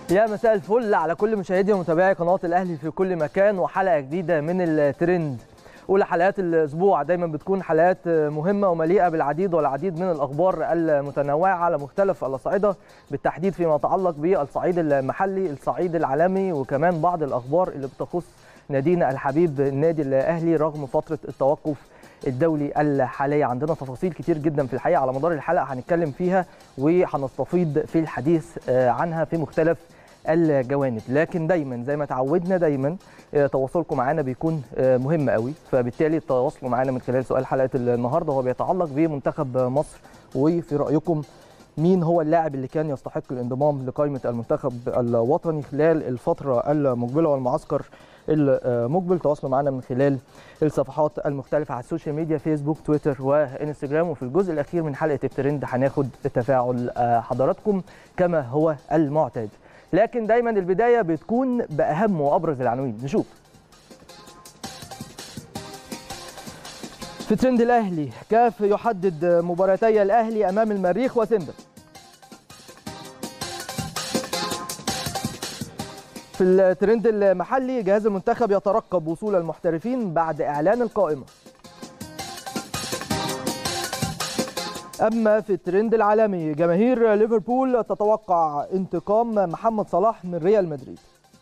يا مساء الفل على كل مشاهدي ومتابعي قناه الاهلي في كل مكان وحلقه جديده من الترند اولى حلقات الاسبوع دايما بتكون حلقات مهمه ومليئه بالعديد والعديد من الاخبار المتنوعه على مختلف الاصعده بالتحديد فيما يتعلق بالصعيد المحلي الصعيد العالمي وكمان بعض الاخبار اللي بتخص نادينا الحبيب النادي الاهلي رغم فتره التوقف الدولي الحالية عندنا تفاصيل كتير جدا في الحقيقة على مدار الحلقة هنتكلم فيها وهنستفيض في الحديث عنها في مختلف الجوانب لكن دايما زي ما تعودنا دايما تواصلكم معنا بيكون مهم قوي فبالتالي تواصلوا معنا من خلال سؤال حلقة النهاردة هو بيتعلق بمنتخب مصر وفي رأيكم مين هو اللاعب اللي كان يستحق الانضمام لقائمة المنتخب الوطني خلال الفترة المقبلة والمعسكر المقبل تواصلوا معنا من خلال الصفحات المختلفة على السوشيال ميديا فيسبوك تويتر وانستجرام وفي الجزء الأخير من حلقة الترند هناخد تفاعل حضراتكم كما هو المعتاد لكن دايما البداية بتكون بأهم وأبرز العناوين نشوف في ترند الأهلي كاف يحدد مباراتي الأهلي أمام المريخ وسيمبا في الترند المحلي جهاز المنتخب يترقب وصول المحترفين بعد اعلان القائمه اما في الترند العالمي جماهير ليفربول تتوقع انتقام محمد صلاح من ريال مدريد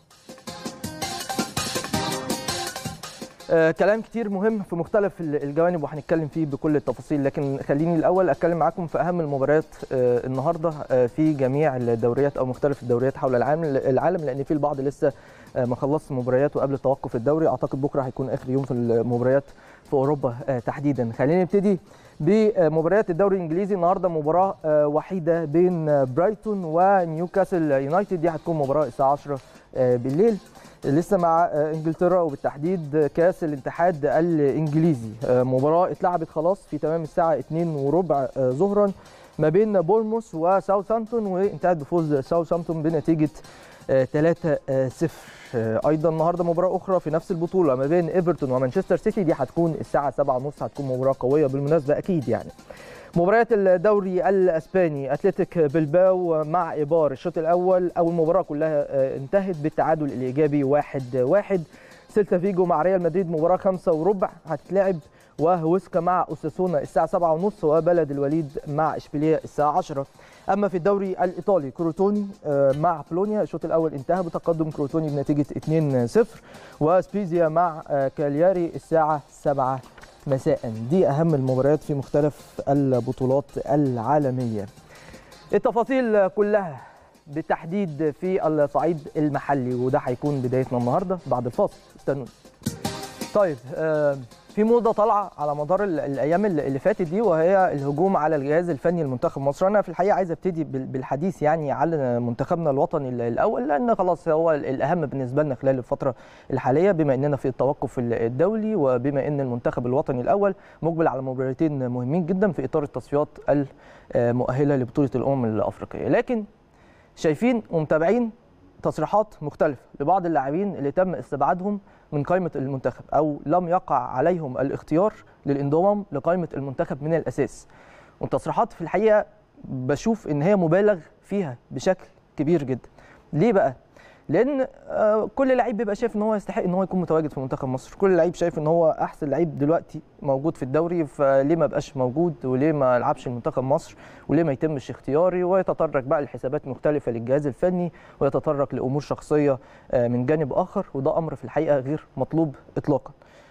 آه كلام كتير مهم في مختلف الجوانب وهنتكلم فيه بكل التفاصيل لكن خليني الاول اتكلم معاكم في اهم المباريات آه النهارده آه في جميع الدوريات او مختلف الدوريات حول العالم العالم لان في البعض لسه ما خلص مبارياته قبل توقف الدوري اعتقد بكره هيكون اخر يوم في المباريات في اوروبا تحديدا خلينا نبتدي بمباريات الدوري الانجليزي النهارده مباراه وحيده بين برايتون ونيوكاسل يونايتد دي هتكون مباراه الساعه 10 بالليل لسه مع انجلترا وبالتحديد كاس الاتحاد الانجليزي مباراه اتلعبت خلاص في تمام الساعه 2 وربع ظهرا ما بين بورموس وساوثهامبتون وانتهت بفوز ساوثهامبتون بنتيجه 3 0 ايضا النهارده مباراه اخرى في نفس البطوله ما بين ايفرتون ومانشستر سيتي دي هتكون الساعه 7:30 هتكون مباراه قويه بالمناسبه اكيد يعني مباريات الدوري الاسباني اتلتيك بلباو مع ايبار الشوط الاول او المباراه كلها انتهت بالتعادل الايجابي 1-1 واحد واحد. سيلتا فيجو مع ريال مدريد مباراه خمسة وربع هتتلعب وهوسكا مع اوساسونا الساعه 7:30 وبلد الوليد مع اشبيليه الساعه 10 اما في الدوري الايطالي كروتوني مع بولونيا الشوط الاول انتهى بتقدم كروتوني بنتيجه 2-0 وسبيزيا مع كالياري الساعه 7 مساء دي اهم المباريات في مختلف البطولات العالميه التفاصيل كلها بالتحديد في الصعيد المحلي وده هيكون بدايتنا النهارده بعد الفاصل استنوا طيب في موضه طالعه على مدار الايام اللي فاتت دي وهي الهجوم على الجهاز الفني لمنتخب مصر انا في الحقيقه عايز ابتدي بالحديث يعني على منتخبنا الوطني الاول لان خلاص هو الاهم بالنسبه لنا خلال الفتره الحاليه بما اننا في التوقف الدولي وبما ان المنتخب الوطني الاول مقبل على مباراتين مهمين جدا في اطار التصفيات المؤهله لبطوله الامم الافريقيه لكن شايفين ومتابعين تصريحات مختلفه لبعض اللاعبين اللي تم استبعادهم من قائمه المنتخب او لم يقع عليهم الاختيار للانضمام لقائمه المنتخب من الاساس والتصريحات في الحقيقه بشوف ان هي مبالغ فيها بشكل كبير جدا ليه بقى لان كل لعيب بيبقى شايف ان هو يستحق ان هو يكون متواجد في منتخب مصر كل لعيب شايف ان هو احسن لعيب دلوقتي موجود في الدوري فليه ما بقاش موجود وليه ما يلعبش منتخب مصر وليه ما يتمش اختياري ويتطرق بقى لحسابات مختلفه للجهاز الفني ويتطرق لامور شخصيه من جانب اخر وده امر في الحقيقه غير مطلوب اطلاقا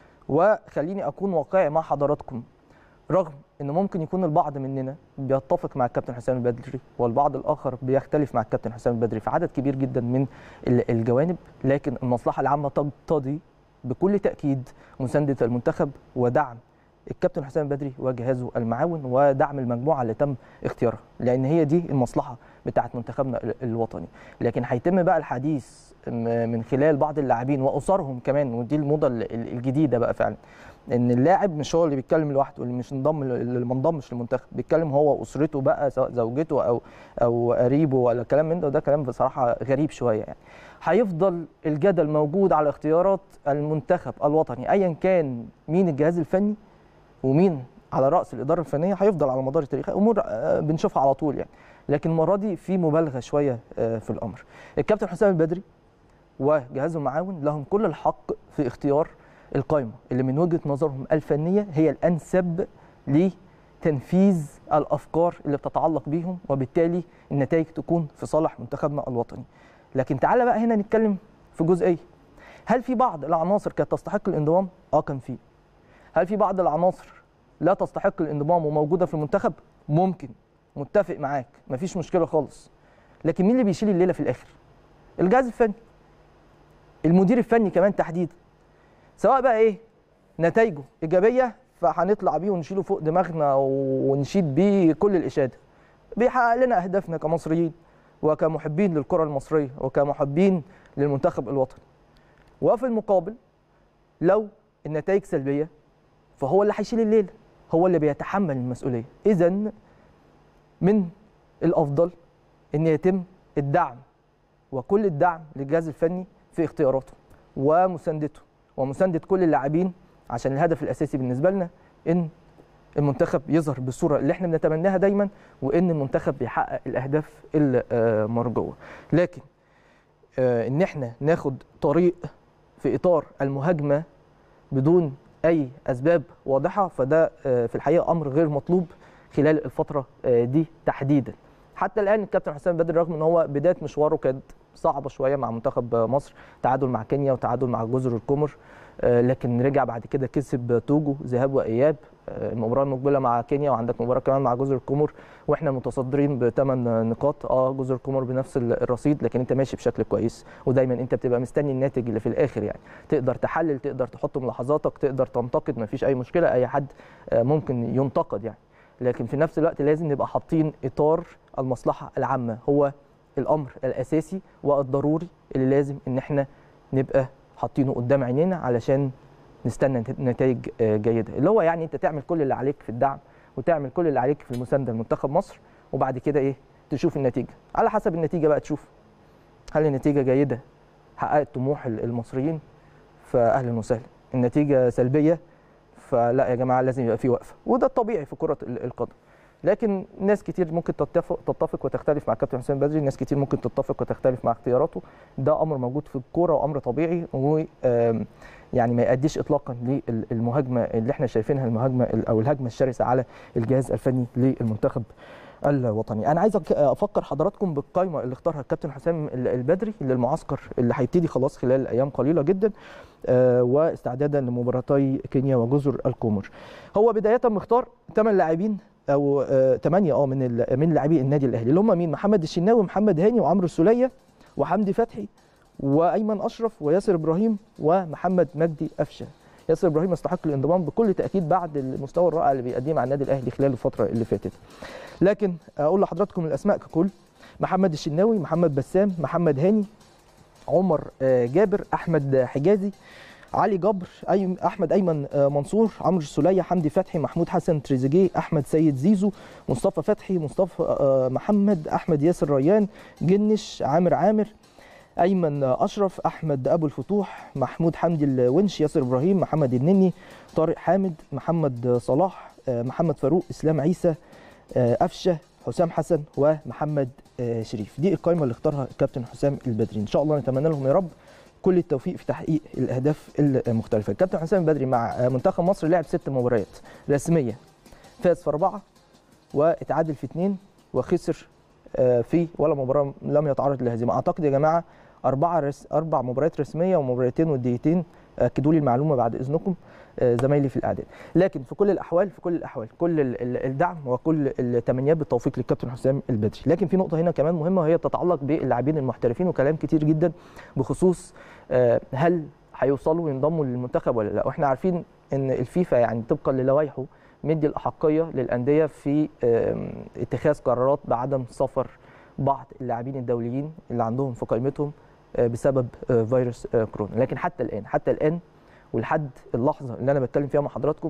وخليني اكون واقعي مع حضراتكم رغم ان ممكن يكون البعض مننا بيتفق مع الكابتن حسام البدري والبعض الاخر بيختلف مع الكابتن حسام البدري في عدد كبير جدا من الجوانب لكن المصلحه العامه تقتضي بكل تاكيد مسانده المنتخب ودعم الكابتن حسام البدري وجهازه المعاون ودعم المجموعه اللي تم اختيارها لان هي دي المصلحه بتاعه منتخبنا الوطني لكن هيتم بقى الحديث من خلال بعض اللاعبين واسرهم كمان ودي الموضه الجديده بقى فعلا ان اللاعب مش هو اللي بيتكلم لوحده اللي مش انضم اللي ما انضمش للمنتخب بيتكلم هو واسرته بقى سواء زوجته او او قريبه ولا كلام من ده وده كلام بصراحه غريب شويه يعني هيفضل الجدل موجود على اختيارات المنتخب الوطني ايا كان مين الجهاز الفني ومين على راس الاداره الفنيه هيفضل على مدار التاريخ امور بنشوفها على طول يعني لكن المره دي في مبالغه شويه آه، في الامر الكابتن حسام البدري وجهازه المعاون لهم كل الحق في اختيار القائمه اللي من وجهه نظرهم الفنيه هي الانسب لتنفيذ الافكار اللي بتتعلق بيهم وبالتالي النتائج تكون في صالح منتخبنا الوطني لكن تعالى بقى هنا نتكلم في جزئيه هل في بعض العناصر كانت تستحق الانضمام اه كان في هل في بعض العناصر لا تستحق الانضمام وموجوده في المنتخب ممكن متفق معاك مفيش مشكله خالص لكن مين اللي بيشيل الليله في الاخر الجهاز الفني المدير الفني كمان تحديدا سواء بقى ايه نتائجه ايجابيه فهنطلع بيه ونشيله فوق دماغنا ونشيد بيه كل الاشاده بيحقق لنا اهدافنا كمصريين وكمحبين للكره المصريه وكمحبين للمنتخب الوطني وفي المقابل لو النتائج سلبيه فهو اللي هيشيل الليله هو اللي بيتحمل المسؤوليه اذا من الافضل ان يتم الدعم وكل الدعم للجهاز الفني في اختياراته ومساندته ومسانده كل اللاعبين عشان الهدف الاساسي بالنسبه لنا ان المنتخب يظهر بالصوره اللي احنا بنتمناها دايما وان المنتخب بيحقق الاهداف المرجوه لكن آه، ان احنا ناخد طريق في اطار المهاجمه بدون اي اسباب واضحه فده آه، في الحقيقه امر غير مطلوب خلال الفتره آه، دي تحديدا حتى الان الكابتن حسام بدري رغم ان هو بدايه مشواره كانت صعبه شويه مع منتخب مصر تعادل مع كينيا وتعادل مع جزر القمر آه، لكن رجع بعد كده كسب توجو ذهاب واياب آه، المباراه المقبله مع كينيا وعندك مباراه كمان مع جزر القمر واحنا متصدرين بثمان نقاط اه جزر القمر بنفس الرصيد لكن انت ماشي بشكل كويس ودايما انت بتبقى مستني الناتج اللي في الاخر يعني تقدر تحلل تقدر تحط ملاحظاتك تقدر تنتقد مفيش اي مشكله اي حد آه، ممكن ينتقد يعني لكن في نفس الوقت لازم نبقى حاطين اطار المصلحه العامه هو الامر الاساسي والضروري اللي لازم ان احنا نبقى حاطينه قدام عينينا علشان نستنى نتائج آه، جيده اللي هو يعني انت تعمل كل اللي عليك في الدعم وتعمل كل اللي عليك في المسانده لمنتخب مصر وبعد كده ايه تشوف النتيجه على حسب النتيجه بقى تشوف هل النتيجه جيده حققت طموح المصريين فاهلا وسهلا النتيجه سلبيه فلا يا جماعه لازم يبقى في وقفه وده الطبيعي في كره القدم لكن ناس كتير ممكن تتفق تتفق وتختلف مع كابتن حسين بدري ناس كتير ممكن تتفق وتختلف مع اختياراته ده امر موجود في الكوره وامر طبيعي و يعني ما يؤديش اطلاقا للمهاجمه اللي احنا شايفينها المهاجمه او الهجمه الشرسه على الجهاز الفني للمنتخب الوطني انا عايز افكر حضراتكم بالقائمه اللي اختارها الكابتن حسام البدري للمعسكر اللي هيبتدي خلاص خلال ايام قليله جدا آه، واستعدادا لمباراتي كينيا وجزر القمر هو بدايه مختار ثمان لاعبين او ثمانيه اه من من لاعبي النادي الاهلي اللي هم مين محمد الشناوي ومحمد هاني وعمرو السوليه وحمدي فتحي وايمن اشرف وياسر ابراهيم ومحمد مجدي قفشه ياسر ابراهيم يستحق الانضمام بكل تاكيد بعد المستوى الرائع اللي بيقدمه مع النادي الاهلي خلال الفتره اللي فاتت لكن اقول لحضراتكم الاسماء ككل محمد الشناوي محمد بسام محمد هاني عمر آه، جابر احمد حجازي علي جبر أي احمد ايمن آه، منصور عمرو السوليه حمدي فتحي محمود حسن تريزيجيه احمد سيد زيزو مصطفى فتحي مصطفى آه، محمد احمد ياسر ريان جنش عامر عامر ايمن اشرف احمد ابو الفتوح محمود حمدي الونش ياسر ابراهيم محمد النني طارق حامد محمد صلاح آه، محمد فاروق اسلام عيسى قفشه حسام حسن ومحمد شريف دي القائمه اللي اختارها الكابتن حسام البدري ان شاء الله نتمنى لهم يا رب كل التوفيق في تحقيق الاهداف المختلفه الكابتن حسام بدري مع منتخب مصر لعب ست مباريات رسميه فاز في اربعه واتعادل في اثنين وخسر آه، في ولا مباراه لم يتعرض للهزيمه اعتقد يا جماعه اربعه رس اربع مباريات رسميه ومباراتين وديتين اكدوا لي المعلومه بعد اذنكم آه، زمايلي في الاعداد لكن في كل الاحوال في كل الاحوال كل الدعم وكل التمنيات بالتوفيق للكابتن حسام البدري لكن في نقطه هنا كمان مهمه وهي تتعلق باللاعبين المحترفين وكلام كتير جدا بخصوص آه، هل هيوصلوا ينضموا للمنتخب ولا لا واحنا عارفين ان الفيفا يعني طبقا للوائحه مدي الاحقيه للانديه في اتخاذ قرارات بعدم سفر بعض اللاعبين الدوليين اللي عندهم في قائمتهم آه، بسبب فيروس كورونا لكن حتى الان حتى الان ولحد اللحظه اللي انا بتكلم فيها مع حضراتكم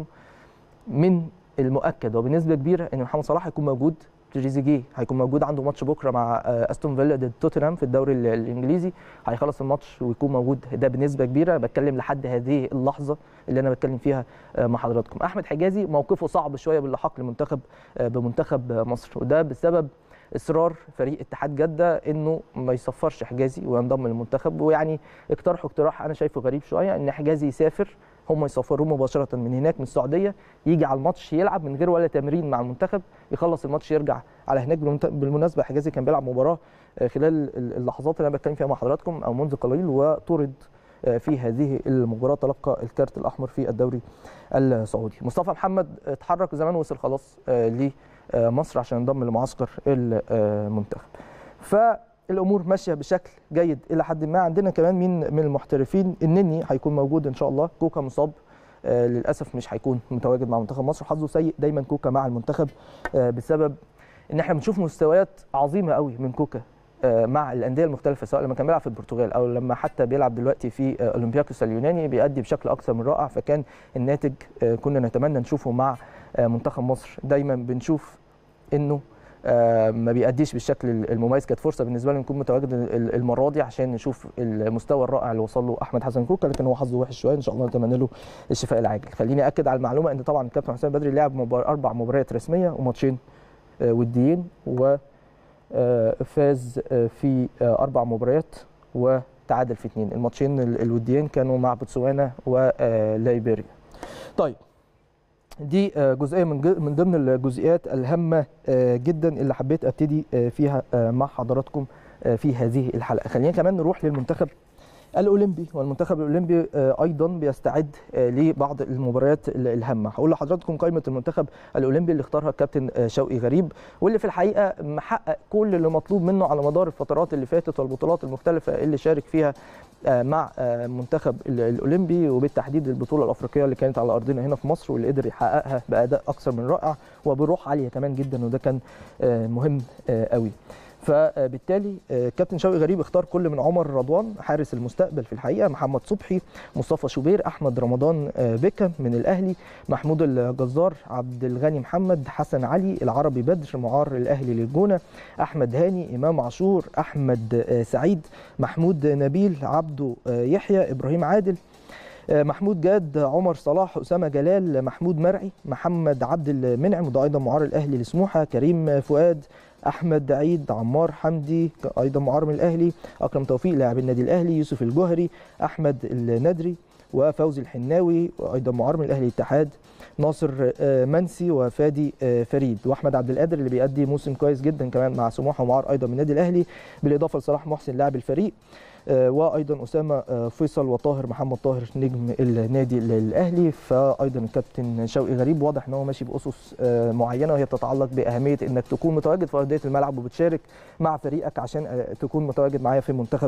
من المؤكد وبنسبه كبيره ان محمد صلاح هيكون موجود تريزيجيه هيكون موجود عنده ماتش بكره مع آه، استون فيلا ضد توتنهام في الدوري الانجليزي هيخلص الماتش ويكون موجود ده بنسبه كبيره بتكلم لحد هذه اللحظه اللي انا بتكلم فيها آه، مع حضراتكم احمد حجازي موقفه صعب شويه باللحاق لمنتخب آه، بمنتخب مصر وده بسبب اصرار فريق اتحاد جده انه ما يصفرش حجازي وينضم للمنتخب ويعني اقترحوا اقتراح انا شايفه غريب شويه ان حجازي يسافر هم يسافروه مباشره من هناك من السعوديه يجي على الماتش يلعب من غير ولا تمرين مع المنتخب يخلص الماتش يرجع على هناك بالمناسبه حجازي كان بيلعب مباراه خلال اللحظات اللي انا بتكلم فيها مع حضراتكم او منذ قليل وطرد في هذه المباراه تلقى الكارت الاحمر في الدوري السعودي مصطفى محمد اتحرك زمان وصل خلاص لمصر عشان ينضم لمعسكر المنتخب فالامور ماشيه بشكل جيد الى حد ما عندنا كمان مين من المحترفين النني هيكون موجود ان شاء الله كوكا مصاب للاسف مش هيكون متواجد مع منتخب مصر حظه سيء دايما كوكا مع المنتخب بسبب ان احنا بنشوف مستويات عظيمه قوي من كوكا مع الانديه المختلفه سواء لما كان بيلعب في البرتغال او لما حتى بيلعب دلوقتي في اولمبياكوس اليوناني بيأدي بشكل اكثر من رائع فكان الناتج كنا نتمنى نشوفه مع منتخب مصر دايما بنشوف انه ما بيأديش بالشكل المميز كانت فرصه بالنسبه لنا نكون متواجد المره دي عشان نشوف المستوى الرائع اللي وصل له احمد حسن كوكا لكن هو حظه وحش شويه ان شاء الله نتمنى له الشفاء العاجل خليني اكد على المعلومه ان طبعا الكابتن حسام بدري لعب مبار... اربع مباريات رسميه وماتشين وديين و فاز في اربع مباريات وتعادل في اثنين الماتشين الوديين كانوا مع بوتسوانا وليبيريا طيب دي جزئيه من من ضمن الجزئيات الهامه جدا اللي حبيت ابتدي فيها مع حضراتكم في هذه الحلقه خلينا كمان نروح للمنتخب الاولمبي والمنتخب الاولمبي ايضا بيستعد لبعض المباريات الهامه هقول لحضراتكم قائمه المنتخب الاولمبي اللي اختارها الكابتن شوقي غريب واللي في الحقيقه محقق كل اللي مطلوب منه على مدار الفترات اللي فاتت والبطولات المختلفه اللي شارك فيها مع منتخب الاولمبي وبالتحديد البطوله الافريقيه اللي كانت على ارضنا هنا في مصر واللي قدر يحققها باداء اكثر من رائع وبروح عاليه كمان جدا وده كان مهم قوي فبالتالي كابتن شوقي غريب اختار كل من عمر رضوان حارس المستقبل في الحقيقه محمد صبحي مصطفى شوبير احمد رمضان بيكا من الاهلي محمود الجزار عبد الغني محمد حسن علي العربي بدر معار الاهلي للجونه احمد هاني امام عاشور احمد سعيد محمود نبيل عبده يحيى ابراهيم عادل محمود جاد عمر صلاح اسامه جلال محمود مرعي محمد عبد المنعم وده ايضا معار الاهلي لسموحه كريم فؤاد احمد عيد عمار حمدي ايضا معار من الاهلي اكرم توفيق لاعب النادي الاهلي يوسف الجوهري احمد الندري وفوزي الحناوي وايضا معار من الاهلي الاتحاد ناصر منسي وفادي فريد واحمد عبد القادر اللي بيأدي موسم كويس جدا كمان مع سموحه ومعار ايضا من النادي الاهلي بالاضافه لصلاح محسن لاعب الفريق وايضا اسامه فيصل وطاهر محمد طاهر نجم النادي الاهلي فايضا الكابتن شوقي غريب واضح ان هو ماشي باسس معينه وهي بتتعلق باهميه انك تكون متواجد في ارضيه الملعب وبتشارك مع فريقك عشان تكون متواجد معايا في منتخب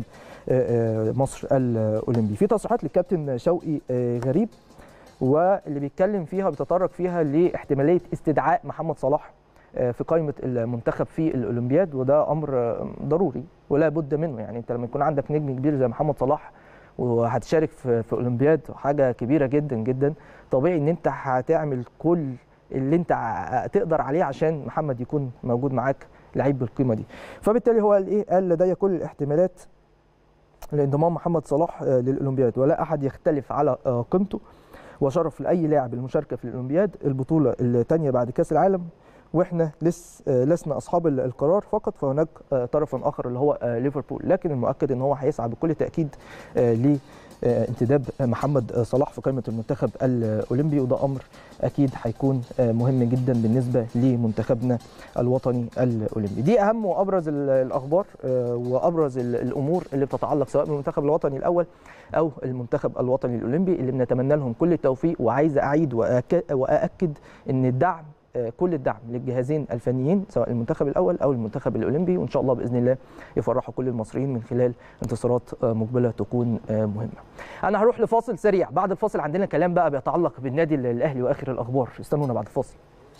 مصر الاولمبي في تصريحات للكابتن شوقي غريب واللي بيتكلم فيها بيتطرق فيها لاحتماليه استدعاء محمد صلاح في قائمه المنتخب في الاولمبياد وده امر ضروري ولا بد منه يعني انت لما يكون عندك نجم كبير زي محمد صلاح وهتشارك في, في اولمبياد حاجه كبيره جدا جدا طبيعي ان انت هتعمل كل اللي انت تقدر عليه عشان محمد يكون موجود معاك لعيب بالقيمه دي فبالتالي هو قال ايه قال لدي كل الاحتمالات لانضمام محمد صلاح للاولمبياد ولا احد يختلف على قيمته وشرف لاي لاعب المشاركه في الاولمبياد البطوله الثانيه بعد كاس العالم واحنا لس لسنا اصحاب القرار فقط فهناك طرف اخر اللي هو ليفربول لكن المؤكد ان هو هيسعى بكل تاكيد ل انتداب محمد صلاح في قائمه المنتخب الاولمبي وده امر اكيد هيكون مهم جدا بالنسبه لمنتخبنا الوطني الاولمبي دي اهم وابرز الاخبار وابرز الامور اللي بتتعلق سواء بالمنتخب الوطني الاول او المنتخب الوطني الاولمبي اللي بنتمنى لهم كل التوفيق وعايز اعيد واكد ان الدعم كل الدعم للجهازين الفنيين سواء المنتخب الاول او المنتخب الاولمبي وان شاء الله باذن الله يفرحوا كل المصريين من خلال انتصارات مقبله تكون مهمه. انا هروح لفاصل سريع بعد الفاصل عندنا كلام بقى بيتعلق بالنادي الاهلي واخر الاخبار استنونا بعد الفاصل.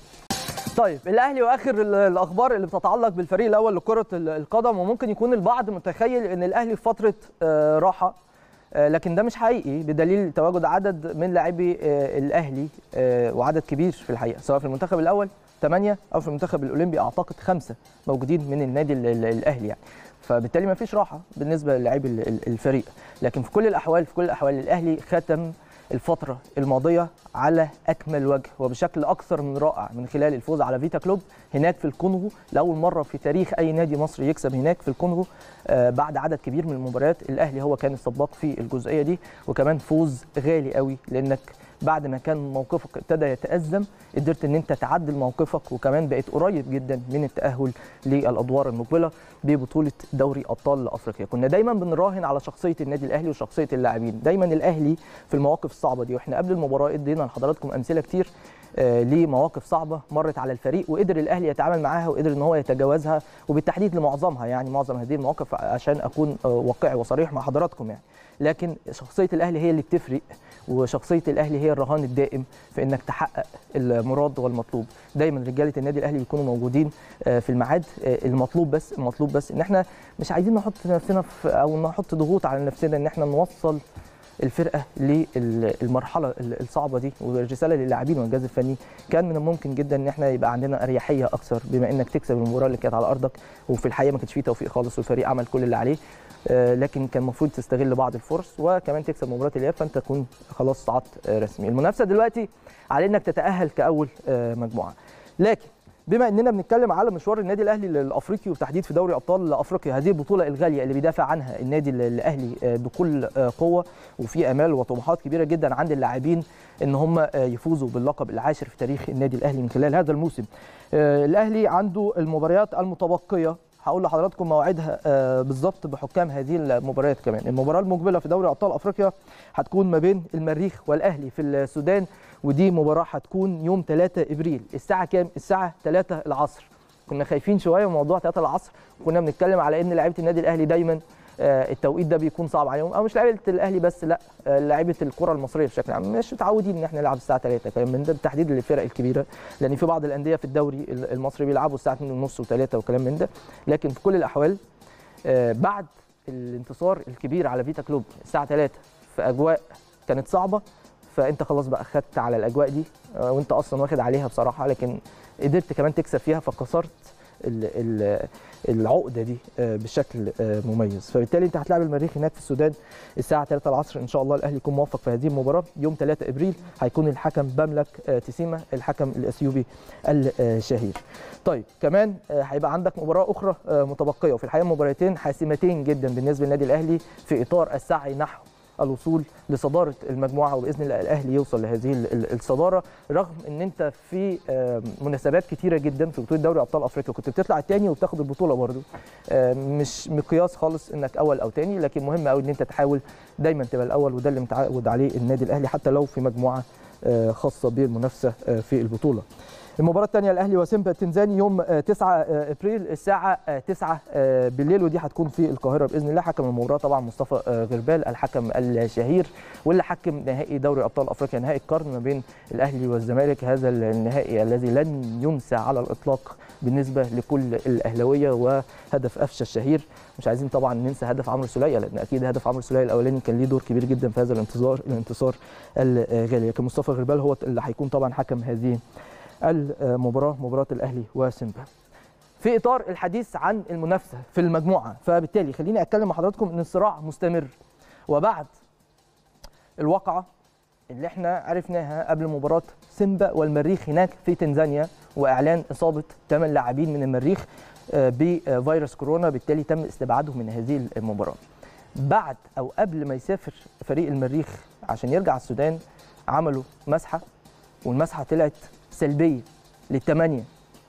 طيب الاهلي واخر الاخبار اللي بتتعلق بالفريق الاول لكره القدم وممكن يكون البعض متخيل ان الاهلي في فتره راحه لكن ده مش حقيقي بدليل تواجد عدد من لاعبي الاهلي وعدد كبير في الحقيقه سواء في المنتخب الاول ثمانيه او في المنتخب الاولمبي اعتقد خمسه موجودين من النادي الاهلي يعني فبالتالي ما فيش راحه بالنسبه للاعبي الفريق لكن في كل الاحوال في كل الاحوال الاهلي ختم الفتره الماضيه على اكمل وجه وبشكل اكثر من رائع من خلال الفوز على فيتا كلوب هناك في الكونغو لاول مره في تاريخ اي نادي مصري يكسب هناك في الكونغو آه، بعد عدد كبير من المباريات الاهلي هو كان السباق في الجزئيه دي وكمان فوز غالي قوي لانك بعد ما كان موقفك ابتدى يتأزم قدرت ان انت تعدل موقفك وكمان بقيت قريب جدا من التأهل للأدوار المقبلة ببطولة دوري أبطال أفريقيا كنا دايما بنراهن على شخصية النادي الأهلي وشخصية اللاعبين دايما الأهلي في المواقف الصعبة دي واحنا قبل المباراة ادينا لحضراتكم أمثلة كتير آه، لمواقف صعبة مرت على الفريق وقدر الأهلي يتعامل معاها وقدر ان هو يتجاوزها وبالتحديد لمعظمها يعني معظم هذه المواقف عشان أكون آه، واقعي وصريح مع حضراتكم يعني لكن شخصية الأهلي هي اللي بتفرق وشخصيه الاهلي هي الرهان الدائم في انك تحقق المراد والمطلوب دايما رجاله النادي الاهلي بيكونوا موجودين آه، في الميعاد آه، المطلوب بس المطلوب بس ان احنا مش عايزين نحط نفسنا في او نحط ضغوط على نفسنا ان احنا نوصل الفرقه للمرحله الصعبه دي والرساله للاعبين والجهاز الفني كان من الممكن جدا ان احنا يبقى عندنا اريحيه اكثر بما انك تكسب المباراه اللي كانت على ارضك وفي الحقيقه ما كانش فيه توفيق خالص والفريق عمل كل اللي عليه آه، لكن كان المفروض تستغل بعض الفرص وكمان تكسب مباراه الاياب فانت تكون خلاص صعدت آه، رسمي المنافسه دلوقتي على انك تتاهل كاول آه، مجموعه لكن بما اننا بنتكلم على مشوار النادي الاهلي الافريقي وتحديد في دوري ابطال افريقيا هذه البطوله الغاليه اللي بيدافع عنها النادي الاهلي بكل قوه وفي امال وطموحات كبيره جدا عند اللاعبين ان هم يفوزوا باللقب العاشر في تاريخ النادي الاهلي من خلال هذا الموسم الاهلي عنده المباريات المتبقيه هقول لحضراتكم مواعيدها آه، بالظبط بحكام هذه المباريات كمان المباراه المقبله في دوري ابطال افريقيا هتكون ما بين المريخ والاهلي في السودان ودي مباراه هتكون يوم 3 ابريل الساعه كام الساعه 3 العصر كنا خايفين شويه من موضوع 3 العصر كنا بنتكلم على ان لعيبه النادي الاهلي دايما آه، التوقيت ده بيكون صعب عليهم او مش لعيبه الاهلي بس لا آه، لعيبه الكره المصريه بشكل عام مش متعودين ان احنا نلعب الساعه 3 كمان من ده بالتحديد للفرق الكبيره لان في بعض الانديه في الدوري المصري بيلعبوا الساعه 2:30 و3 وكلام من ده لكن في كل الاحوال آه، بعد الانتصار الكبير على فيتا كلوب الساعه 3 في اجواء كانت صعبه فانت خلاص بقى خدت على الاجواء دي وانت اصلا واخد عليها بصراحه لكن قدرت كمان تكسب فيها فكسرت العقده دي آه، بشكل آه، مميز فبالتالي انت هتلاعب المريخ هناك في السودان الساعه 3 العصر ان شاء الله الاهلي يكون موفق في هذه المباراه يوم 3 ابريل هيكون الحكم بملك آه، تسيما الحكم الاثيوبي الشهير طيب كمان هيبقى عندك مباراه اخرى متبقيه وفي الحقيقه مباراتين حاسمتين جدا بالنسبه للنادي الاهلي في اطار السعي نحو الوصول لصداره المجموعه وباذن الله الاهلي يوصل لهذه الصداره رغم ان انت في مناسبات كتيره جدا في بطوله دوري ابطال افريقيا كنت بتطلع الثاني وبتاخد البطوله برده مش مقياس خالص انك اول او ثاني لكن مهم قوي ان انت تحاول دايما تبقى الاول وده اللي متعود عليه النادي الاهلي حتى لو في مجموعه آه، خاصه بالمنافسه آه، في البطوله المباراة الثانية الأهلي وسيمبا التنزاني يوم 9 آه، آه، أبريل الساعة 9 آه، بالليل ودي هتكون في القاهرة بإذن الله حكم المباراة طبعا مصطفى غربال الحكم الشهير واللي حكم نهائي دوري أبطال أفريقيا نهائي القرن ما بين الأهلي والزمالك هذا النهائي الذي لن ينسى على الإطلاق بالنسبة لكل الأهلاوية وهدف قفشة الشهير مش عايزين طبعا ننسى هدف عمرو سوليه لان اكيد هدف عمرو سوليه الاولاني كان ليه دور كبير جدا في هذا الانتصار الانتصار الغالي لكن مصطفى غربال هو اللي هيكون طبعا حكم هذه المباراه مباراه الاهلي وسيمبا في اطار الحديث عن المنافسه في المجموعه فبالتالي خليني اتكلم مع حضراتكم ان الصراع مستمر وبعد الواقعه اللي احنا عرفناها قبل مباراه سيمبا والمريخ هناك في تنزانيا واعلان اصابه ثمان لاعبين من المريخ آه، بفيروس كورونا بالتالي تم استبعادهم من هذه المباراه بعد او قبل ما يسافر فريق المريخ عشان يرجع السودان عملوا مسحه والمسحه طلعت سلبيه للثمانيه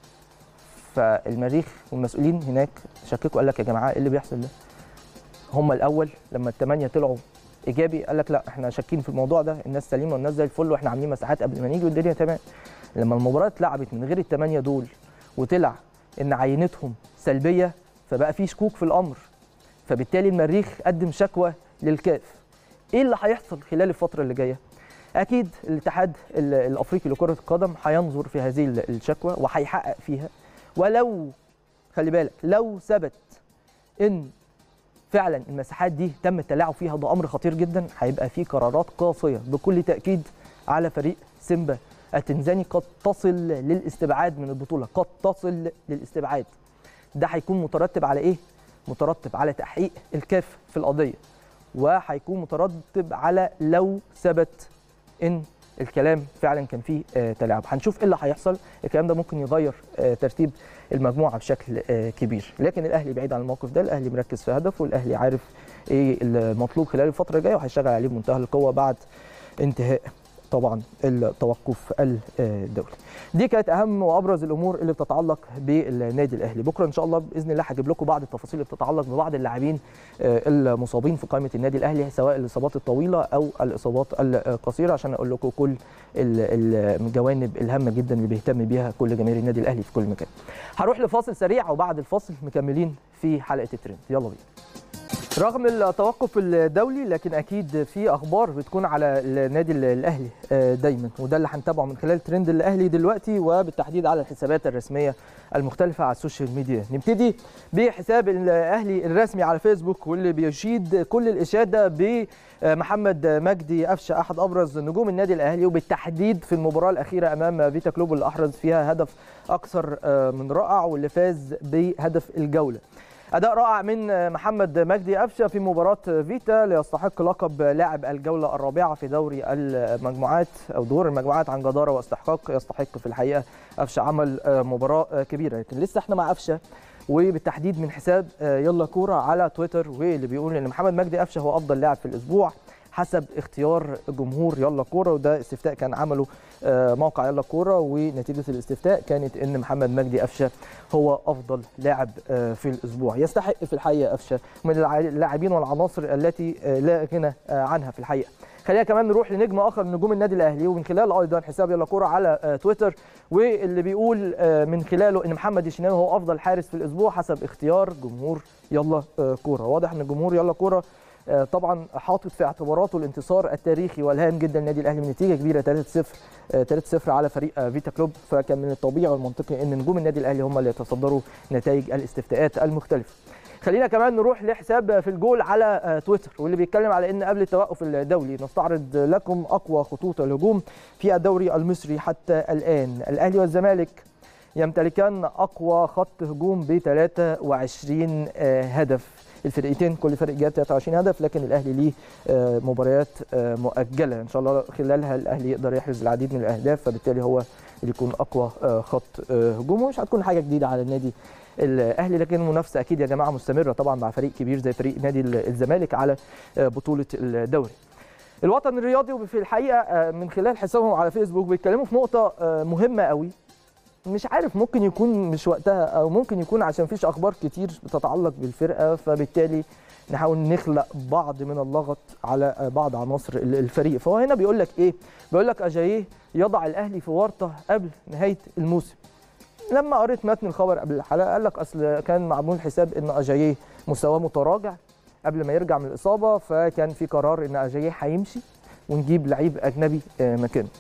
فالمريخ والمسؤولين هناك شككوا قال لك يا جماعه ايه اللي بيحصل ده؟ هم الاول لما الثمانيه طلعوا ايجابي قال لك لا احنا شاكين في الموضوع ده الناس سليمه والناس زي الفل واحنا عاملين مساحات قبل ما نيجي والدنيا تمام لما المباراه اتلعبت من غير الثمانيه دول وطلع ان عينتهم سلبيه فبقى في شكوك في الامر فبالتالي المريخ قدم شكوى للكاف ايه اللي هيحصل خلال الفتره اللي جايه اكيد الاتحاد الافريقي لكره القدم هينظر في هذه الشكوى وهيحقق فيها ولو خلي بالك لو ثبت ان فعلا المساحات دي تم التلاعب فيها ده امر خطير جدا هيبقى في قرارات قاسيه بكل تاكيد على فريق سيمبا التنزاني قد تصل للاستبعاد من البطوله قد تصل للاستبعاد ده هيكون مترتب على ايه مترتب على تحقيق الكاف في القضيه وهيكون مترتب على لو ثبت ان الكلام فعلا كان فيه آه، تلاعب هنشوف ايه اللي هيحصل الكلام ده ممكن يغير آه، ترتيب المجموعه بشكل آه، كبير لكن الاهلي بعيد عن الموقف ده الاهلي مركز في هدف والاهلي عارف ايه المطلوب خلال الفتره الجايه وهيشتغل عليه بمنتهى القوه بعد انتهاء طبعا التوقف الدولي دي كانت اهم وابرز الامور اللي بتتعلق بالنادي الاهلي بكره ان شاء الله باذن الله هجيب لكم بعض التفاصيل اللي بتتعلق ببعض اللاعبين آه، المصابين في قائمه النادي الاهلي سواء الاصابات الطويله او الاصابات القصيره عشان اقول لكم كل ال- الجوانب الهامه جدا اللي بيهتم بيها كل جماهير النادي الاهلي في كل مكان هروح لفاصل سريع وبعد الفاصل مكملين في حلقه الترند يلا بينا رغم التوقف الدولي لكن اكيد في اخبار بتكون على النادي الاهلي آه، دايما وده اللي هنتابعه من خلال ترند الاهلي دلوقتي وبالتحديد على الحسابات الرسميه المختلفه على السوشيال ميديا نبتدي بحساب الاهلي الرسمي على فيسبوك واللي بيشيد كل الاشاده بمحمد مجدي قفشه احد ابرز نجوم النادي الاهلي وبالتحديد في المباراه الاخيره امام فيتا كلوب اللي احرز فيها هدف اكثر آه، من رائع واللي فاز بهدف الجوله اداء رائع من محمد مجدي قفشه في مباراه فيتا ليستحق لقب لاعب الجوله الرابعه في دوري المجموعات او دور المجموعات عن جداره واستحقاق يستحق في الحقيقه قفشه عمل مباراه كبيره لكن لسه احنا مع قفشه وبالتحديد من حساب يلا كوره على تويتر واللي بيقول ان محمد مجدي قفشه هو افضل لاعب في الاسبوع حسب اختيار جمهور يلا كوره وده استفتاء كان عمله آه، موقع يلا كوره ونتيجه الاستفتاء كانت ان محمد مجدي قفشه هو افضل لاعب آه، في الاسبوع يستحق في الحقيقه قفشه من الع- اللاعبين والعناصر التي آه، لا غنى آه، عنها في الحقيقه خلينا كمان نروح لنجم اخر من نجوم النادي الاهلي ومن خلال ايضا حساب يلا كوره على آه، تويتر واللي بيقول آه، من خلاله ان محمد الشناوي هو افضل حارس في الاسبوع حسب اختيار جمهور يلا آه، كوره واضح ان جمهور يلا كوره آه، طبعا حاطط في اعتباراته الانتصار التاريخي والهام جدا للنادي الاهلي من نتيجه كبيره 3-0 آه، 3-0 على فريق آه، فيتا كلوب فكان من الطبيعي والمنطقي ان نجوم النادي الاهلي هم اللي يتصدروا نتائج الاستفتاءات المختلفه خلينا كمان نروح لحساب في الجول على آه، تويتر واللي بيتكلم على ان قبل التوقف الدولي نستعرض لكم اقوى خطوط الهجوم في الدوري المصري حتى الان الاهلي والزمالك يمتلكان اقوى خط هجوم ب 23 آه، هدف الفرقتين كل فريق جاب 23 هدف لكن الاهلي ليه آه، مباريات آه، مؤجله ان شاء الله خلالها الاهلي يقدر يحرز العديد من الاهداف فبالتالي هو اللي يكون اقوى آه، خط آه، هجوم ومش هتكون حاجه جديده على النادي الاهلي لكن المنافسه اكيد يا جماعه مستمره طبعا مع فريق كبير زي فريق نادي الزمالك على آه، بطوله الدوري الوطن الرياضي وفي الحقيقه آه، من خلال حسابهم على فيسبوك بيتكلموا في نقطه آه، مهمه قوي مش عارف ممكن يكون مش وقتها او ممكن يكون عشان فيش اخبار كتير بتتعلق بالفرقه فبالتالي نحاول نخلق بعض من اللغط على بعض عناصر ال- الفريق فهو هنا بيقول لك ايه بيقول لك اجاييه يضع الاهلي في ورطه قبل نهايه الموسم لما قريت متن الخبر قبل الحلقه قال لك اصل كان معمول حساب ان اجاييه مستواه متراجع قبل ما يرجع من الاصابه فكان في قرار ان اجاييه هيمشي ونجيب لعيب اجنبي آه، مكانه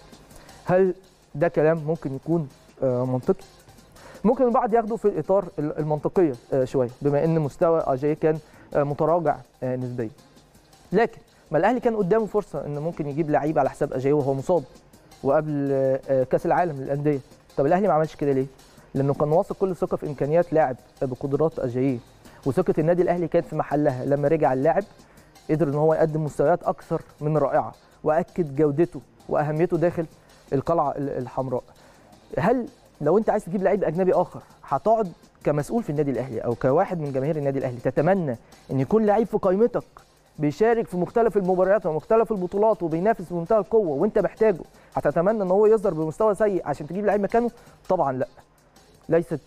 هل ده كلام ممكن يكون آه، منطقي ممكن البعض ياخده في الاطار ال- المنطقيه آه، شويه بما ان مستوى اجاي كان آه، متراجع آه، نسبيا لكن ما الاهلي كان قدامه فرصه ان ممكن يجيب لعيب على حساب اجاي وهو مصاب وقبل آه، آه، كاس العالم للانديه طب الاهلي ما عملش كده ليه لانه كان واثق كل ثقه في امكانيات لاعب بقدرات اجاييه وثقه النادي الاهلي كانت في محلها لما رجع اللاعب قدر ان هو يقدم مستويات اكثر من رائعه واكد جودته واهميته داخل القلعه ال- الحمراء هل لو انت عايز تجيب لعيب اجنبي اخر هتقعد كمسؤول في النادي الاهلي او كواحد من جماهير النادي الاهلي تتمنى ان يكون لعيب في قائمتك بيشارك في مختلف المباريات ومختلف البطولات وبينافس بمنتهى القوه وانت محتاجه هتتمنى ان هو يظهر بمستوى سيء عشان تجيب لعيب مكانه طبعا لا ليست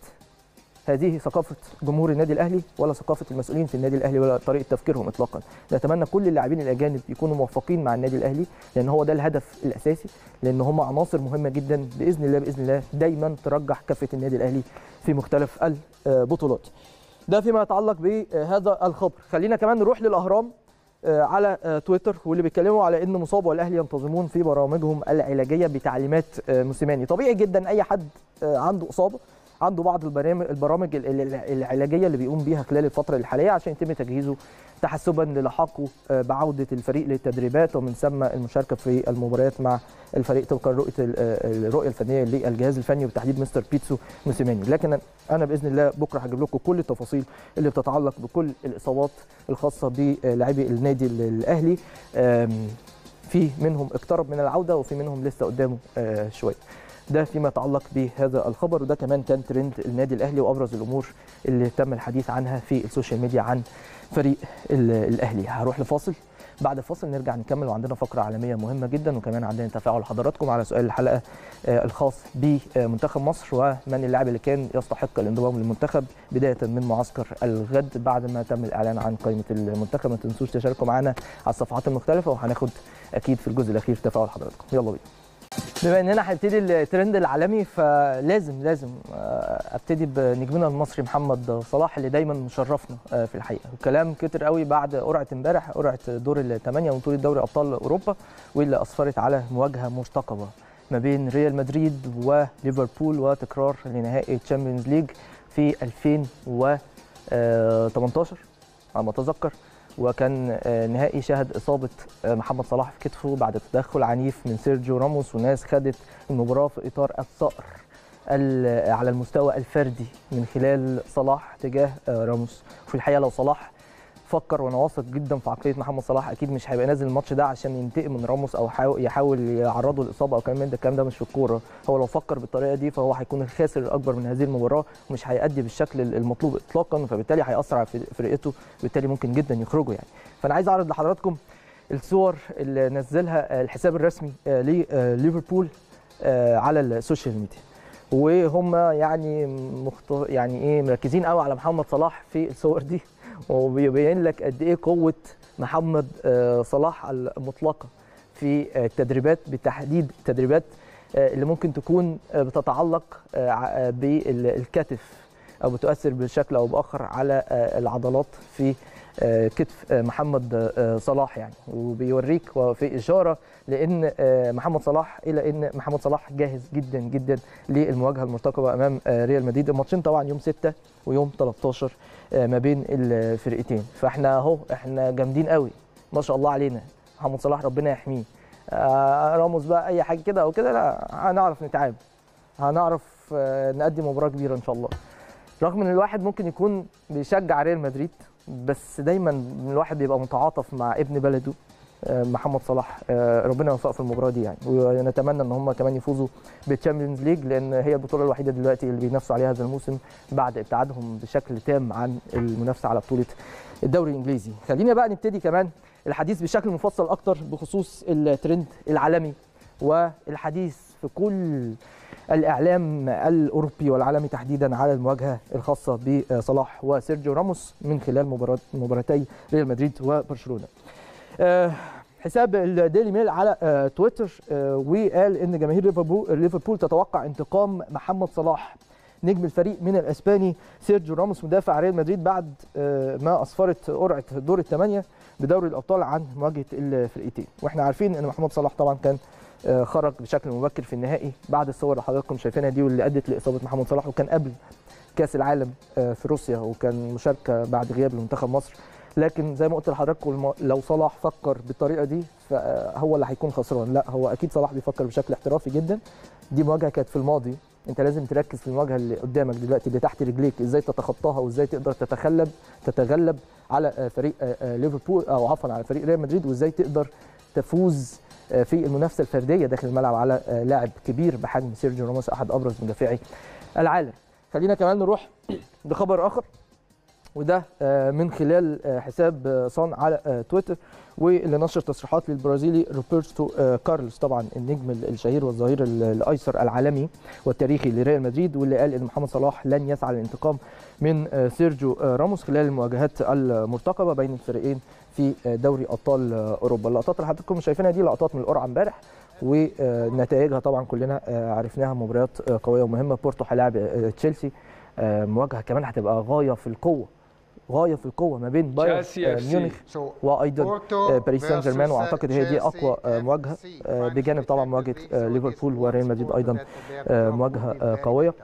هذه ثقافه جمهور النادي الاهلي ولا ثقافه المسؤولين في النادي الاهلي ولا طريقه تفكيرهم اطلاقا نتمنى كل اللاعبين الاجانب يكونوا موفقين مع النادي الاهلي لان هو ده الهدف الاساسي لان هم عناصر مهمه جدا باذن الله باذن الله دايما ترجح كفه النادي الاهلي في مختلف البطولات ده فيما يتعلق بهذا الخبر خلينا كمان نروح للاهرام آه، على آه، تويتر واللي بيتكلموا على ان مصاب والاهلي ينتظمون في برامجهم العلاجيه بتعليمات آه، موسيماني طبيعي جدا اي حد آه، عنده اصابه عنده بعض البرامج البرامج ال- ال- العلاجيه اللي بيقوم بيها خلال الفتره الحاليه عشان يتم تجهيزه تحسبا للحاقه آه، بعوده الفريق للتدريبات ومن ثم المشاركه في المباريات مع الفريق طبقا لرؤيه ال- آه، الرؤيه الفنيه للجهاز الفني وبالتحديد مستر بيتسو موسيماني لكن انا باذن الله بكره هجيب لكم كل التفاصيل اللي بتتعلق بكل الاصابات الخاصه بلاعبي النادي ال- الاهلي آم، في منهم اقترب من العوده وفي منهم لسه قدامه شويه ده فيما يتعلق بهذا الخبر وده كمان كان ترند النادي الاهلي وابرز الامور اللي تم الحديث عنها في السوشيال ميديا عن فريق الاهلي هروح لفاصل بعد الفاصل نرجع نكمل وعندنا فقره عالميه مهمه جدا وكمان عندنا تفاعل حضراتكم على سؤال الحلقه الخاص بمنتخب مصر ومن اللاعب اللي كان يستحق الانضمام للمنتخب بدايه من معسكر الغد بعد ما تم الاعلان عن قائمه المنتخب ما تنسوش تشاركوا معنا على الصفحات المختلفه وهناخد اكيد في الجزء الاخير تفاعل حضراتكم يلا بينا بما اننا هنبتدي الترند العالمي فلازم لازم ابتدي بنجمنا المصري محمد صلاح اللي دايما مشرفنا في الحقيقه وكلام كتر قوي بعد قرعه امبارح قرعه دور الثمانيه وبطوله دوري ابطال اوروبا واللي اسفرت على مواجهه مرتقبه ما بين ريال مدريد وليفربول وتكرار لنهائي الشامبيونز ليج في 2018 على ما اتذكر وكان نهائي شهد اصابه محمد صلاح في كتفه بعد تدخل عنيف من سيرجيو راموس وناس خدت المباراه في اطار الثأر على المستوى الفردي من خلال صلاح تجاه راموس وفي الحقيقه لو صلاح فكر وانا واثق جدا في عقليه محمد صلاح اكيد مش هيبقى نازل الماتش ده عشان ينتقم من راموس او يحاول يعرضه للاصابه او كلام من ده الكلام ده مش في الكوره هو لو فكر بالطريقه دي فهو هيكون الخاسر الاكبر من هذه المباراه ومش هيأدي بالشكل المطلوب اطلاقا فبالتالي هيأثر على فرقته وبالتالي ممكن جدا يخرجوا يعني فانا عايز اعرض لحضراتكم الصور اللي نزلها الحساب الرسمي لليفربول على السوشيال ميديا وهم يعني مخت... يعني ايه مركزين قوي على محمد صلاح في الصور دي وبيبين لك قد ايه قوه محمد صلاح المطلقه في التدريبات بالتحديد التدريبات اللي ممكن تكون بتتعلق بالكتف او بتؤثر بشكل او باخر على العضلات في كتف محمد صلاح يعني وبيوريك في اشاره لان محمد صلاح الى ان محمد صلاح جاهز جدا جدا للمواجهه المرتقبه امام ريال مدريد الماتشين طبعا يوم 6 ويوم 13 ما بين الفرقتين فاحنا اهو احنا جامدين قوي ما شاء الله علينا محمد صلاح ربنا يحميه راموس بقى اي حاجه كده او كده لا هنعرف نتعامل هنعرف نقدم مباراه كبيره ان شاء الله رغم ان الواحد ممكن يكون بيشجع ريال مدريد بس دايما الواحد بيبقى متعاطف مع ابن بلده محمد صلاح ربنا يوفقه في المباراه دي يعني ونتمنى ان هم كمان يفوزوا بالتشامبيونز ليج لان هي البطوله الوحيده دلوقتي اللي بينافسوا عليها هذا الموسم بعد ابتعادهم بشكل تام عن المنافسه على بطوله الدوري الانجليزي خلينا بقى نبتدي كمان الحديث بشكل مفصل اكتر بخصوص الترند العالمي والحديث في كل الاعلام الاوروبي والعالمي تحديدا على المواجهه الخاصه بصلاح وسيرجيو راموس من خلال مباراه مباراتي ريال مدريد وبرشلونه. حساب الديلي ميل على تويتر وقال ان جماهير ليفربول تتوقع انتقام محمد صلاح نجم الفريق من الاسباني سيرجيو راموس مدافع ريال مدريد بعد ما اسفرت قرعه دور الثمانيه بدوري الابطال عن مواجهه الفرقتين واحنا عارفين ان محمد صلاح طبعا كان خرج بشكل مبكر في النهائي بعد الصور اللي حضراتكم شايفينها دي واللي ادت لاصابه محمد صلاح وكان قبل كاس العالم في روسيا وكان مشاركه بعد غياب لمنتخب مصر لكن زي ما قلت لحضراتكم لو صلاح فكر بالطريقه دي فهو اللي هيكون خسران لا هو اكيد صلاح بيفكر بشكل احترافي جدا دي مواجهه كانت في الماضي انت لازم تركز في المواجهه اللي قدامك دلوقتي اللي تحت رجليك ازاي تتخطاها وازاي تقدر تتخلب تتغلب على فريق ليفربول او عفوا على فريق ريال مدريد وازاي تقدر تفوز في المنافسه الفرديه داخل الملعب على لاعب كبير بحجم سيرجيو راموس احد ابرز مدافعي العالم خلينا كمان نروح لخبر اخر وده من خلال حساب صان على تويتر واللي نشر تصريحات للبرازيلي روبرتو كارلوس طبعا النجم الشهير والظهير الايسر العالمي والتاريخي لريال مدريد واللي قال ان محمد صلاح لن يسعى للانتقام من سيرجيو راموس خلال المواجهات المرتقبه بين الفريقين في دوري ابطال اوروبا اللقطات اللي حضراتكم شايفينها دي لقطات من القرعه امبارح ونتائجها طبعا كلنا عرفناها مباريات قويه ومهمه بورتو هيلاعب تشيلسي مواجهه كمان هتبقى غايه في القوه غايه في القوه ما بين بايرن ميونخ وايضا باريس سان جيرمان واعتقد هي دي اقوى مواجهه بجانب طبعا مواجهه ليفربول وريال مدريد ايضا مواجهه قويه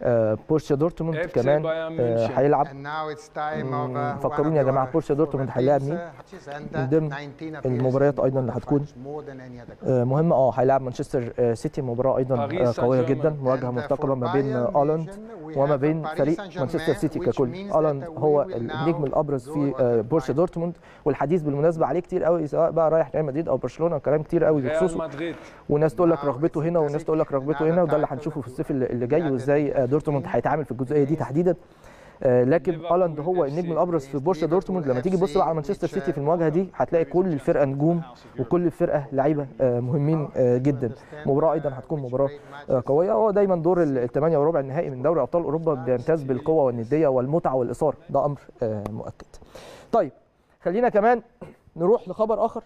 آه، بورسيا دورتموند FC كمان بايرن آه، ميونخن. هيلعب And now it's time مم، of, uh, فكروني one يا of جماعة your بورسيا دورتموند favorite هيلاعب teams, مين؟ uh, and, من uh, ضمن 19 appearances المباريات in أيضا اللي World هتكون Finals, more than any other club. آه، مهمة اه هيلاعب مانشستر آه، سيتي مباراة أيضا باريس آه، قوية سان جدا جيرمان. مواجهة And, uh, مرتقبة for ما بين Bayern آه، ألاند Munich, we وما have بين Paris فريق Saint-Germain, مانشستر سيتي which ككل means that ألاند we هو will النجم now الأبرز go في on آه، the بورسيا final. دورتموند والحديث بالمناسبة عليه كتير قوي سواء بقى رايح ريال مدريد أو برشلونة كلام كتير قوي ريال بخصوصه مدريد وناس تقول لك Now رغبته it's هنا وناس classic. تقول لك رغبته Now هنا the وده اللي title هنشوفه في to الصيف اللي اللي جاي United وازاي آه، دورتموند Team هيتعامل في الجزئيه دي against تحديدا آه، لكن ليفربول الاند هو FC النجم الابرز في against بورسيا دورتموند لما Liverpool تيجي تبص بقى على FC مانشستر which, سيتي uh, في المواجهه دي هتلاقي كل الفرقه نجوم وكل الفرقه لعيبه آه، مهمين آه، جدا مباراه ايضا هتكون مباراه آه، قويه هو دايما دور الثمانيه وربع النهائي من دوري ابطال اوروبا بيمتاز بالقوه والنديه والمتعه والاثاره ده امر آه، مؤكد طيب خلينا كمان نروح لخبر اخر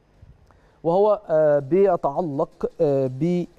وهو آه، بيتعلق آه،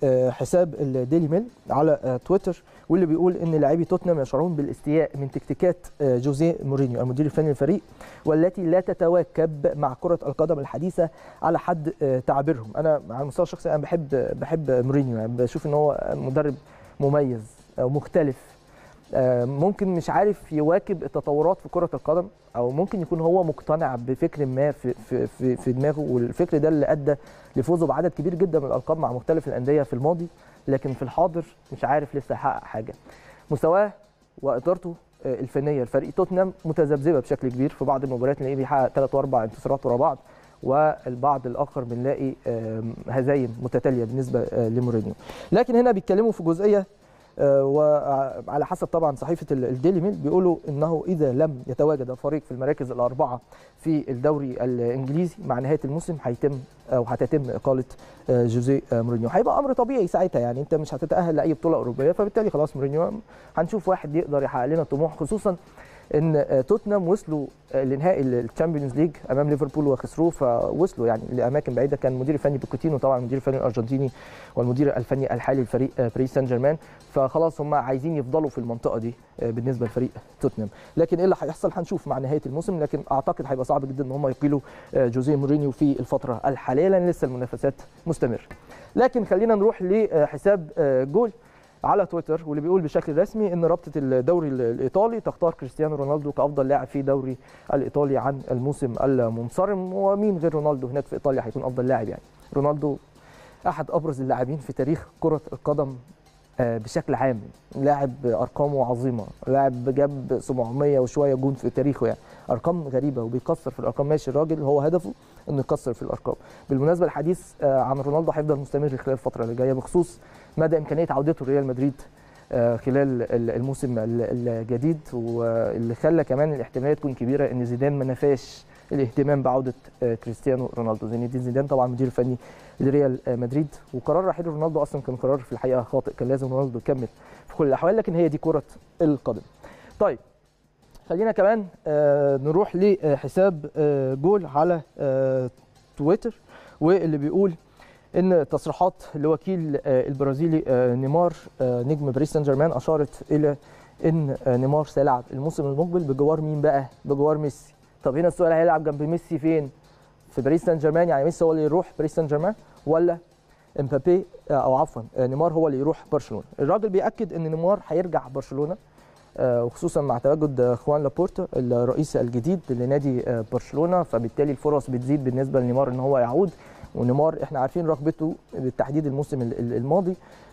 بحساب الديلي ميل على آه، تويتر واللي بيقول ان لاعبي توتنهام يشعرون بالاستياء من تكتيكات آه، جوزيه مورينيو المدير الفني للفريق والتي لا تتواكب مع كره القدم الحديثه على حد آه، تعبيرهم انا على المستوى الشخصي انا بحب بحب مورينيو يعني بشوف ان هو مدرب مميز او مختلف آه، ممكن مش عارف يواكب التطورات في كرة القدم او ممكن يكون هو مقتنع بفكر ما في في في, في دماغه والفكر ده اللي ادى لفوزه بعدد كبير جدا من الالقاب مع مختلف الانديه في الماضي لكن في الحاضر مش عارف لسه يحقق حاجه مستواه وادارته آه، الفنيه لفريق توتنهام متذبذبه بشكل كبير في بعض المباريات نلاقيه بيحقق ثلاث واربع انتصارات ورا بعض والبعض الاخر بنلاقي آم، هزايم متتاليه بالنسبه آه، لمورينيو لكن هنا بيتكلموا في جزئيه آه، وعلى حسب طبعا صحيفه ال- الديلي ميل بيقولوا انه اذا لم يتواجد الفريق في المراكز الاربعه في الدوري الانجليزي مع نهايه الموسم هيتم او هتتم اقاله آه، جوزيه آه، مورينيو هيبقى امر طبيعي ساعتها يعني انت مش هتتاهل لاي بطوله اوروبيه فبالتالي خلاص مورينيو هنشوف واحد يقدر يحقق لنا الطموح خصوصا ان آه، توتنهام وصلوا آه، لنهائي الشامبيونز ليج امام ليفربول وخسروه فوصلوا يعني لاماكن بعيده كان المدير الفني بوكوتينو طبعا المدير الفني الارجنتيني والمدير الفني الحالي لفريق آه، باريس سان جيرمان فخلاص هم عايزين يفضلوا في المنطقه دي آه، بالنسبه لفريق توتنهام لكن ايه اللي هيحصل هنشوف مع نهايه الموسم لكن اعتقد هيبقى صعب جدا ان هم يقيلوا آه، جوزيه مورينيو في الفتره الحاليه لان لسه المنافسات مستمره لكن خلينا نروح لحساب آه، جول على تويتر واللي بيقول بشكل رسمي ان رابطه الدوري الايطالي تختار كريستيانو رونالدو كافضل لاعب في دوري الايطالي عن الموسم المنصرم ومين غير رونالدو هناك في ايطاليا هيكون افضل لاعب يعني رونالدو احد ابرز اللاعبين في تاريخ كره القدم آه، بشكل عام لاعب ارقامه عظيمه لاعب جاب 700 وشويه جون في تاريخه يعني ارقام غريبه وبيكسر في الارقام ماشي الراجل هو هدفه انه يكسر في الارقام بالمناسبه الحديث آه، عن رونالدو هيفضل مستمر خلال الفتره اللي جايه بخصوص مدى امكانيه عودته لريال مدريد آه، خلال ال- الموسم ال- الجديد واللي خلى كمان الاحتماليه تكون كبيره ان زيدان ما نفاش الاهتمام بعوده آه، كريستيانو رونالدو زين الدين زيدان طبعا المدير الفني لريال آه، مدريد وقرار رحيل رونالدو اصلا كان قرار في الحقيقه خاطئ كان لازم رونالدو يكمل في كل الاحوال لكن هي دي كره القدم طيب خلينا كمان آه، نروح لحساب آه، جول على آه، تويتر واللي بيقول ان تصريحات لوكيل آه، البرازيلي آه، نيمار آه، نجم باريس سان جيرمان اشارت الى ان آه، نيمار سيلعب الموسم المقبل بجوار مين بقى؟ بجوار ميسي. طب هنا السؤال هيلعب جنب ميسي فين؟ في باريس سان جيرمان يعني ميسي هو اللي يروح باريس سان جيرمان ولا امبابي آه، او عفوا آه، نيمار هو اللي يروح برشلونه. الراجل بياكد ان نيمار هيرجع برشلونه آه، وخصوصا مع تواجد آه، خوان لابورتا الرئيس الجديد لنادي آه، برشلونه فبالتالي الفرص بتزيد بالنسبه لنيمار ان هو يعود ونيمار احنا عارفين رغبته بالتحديد الموسم ال- ال- الماضي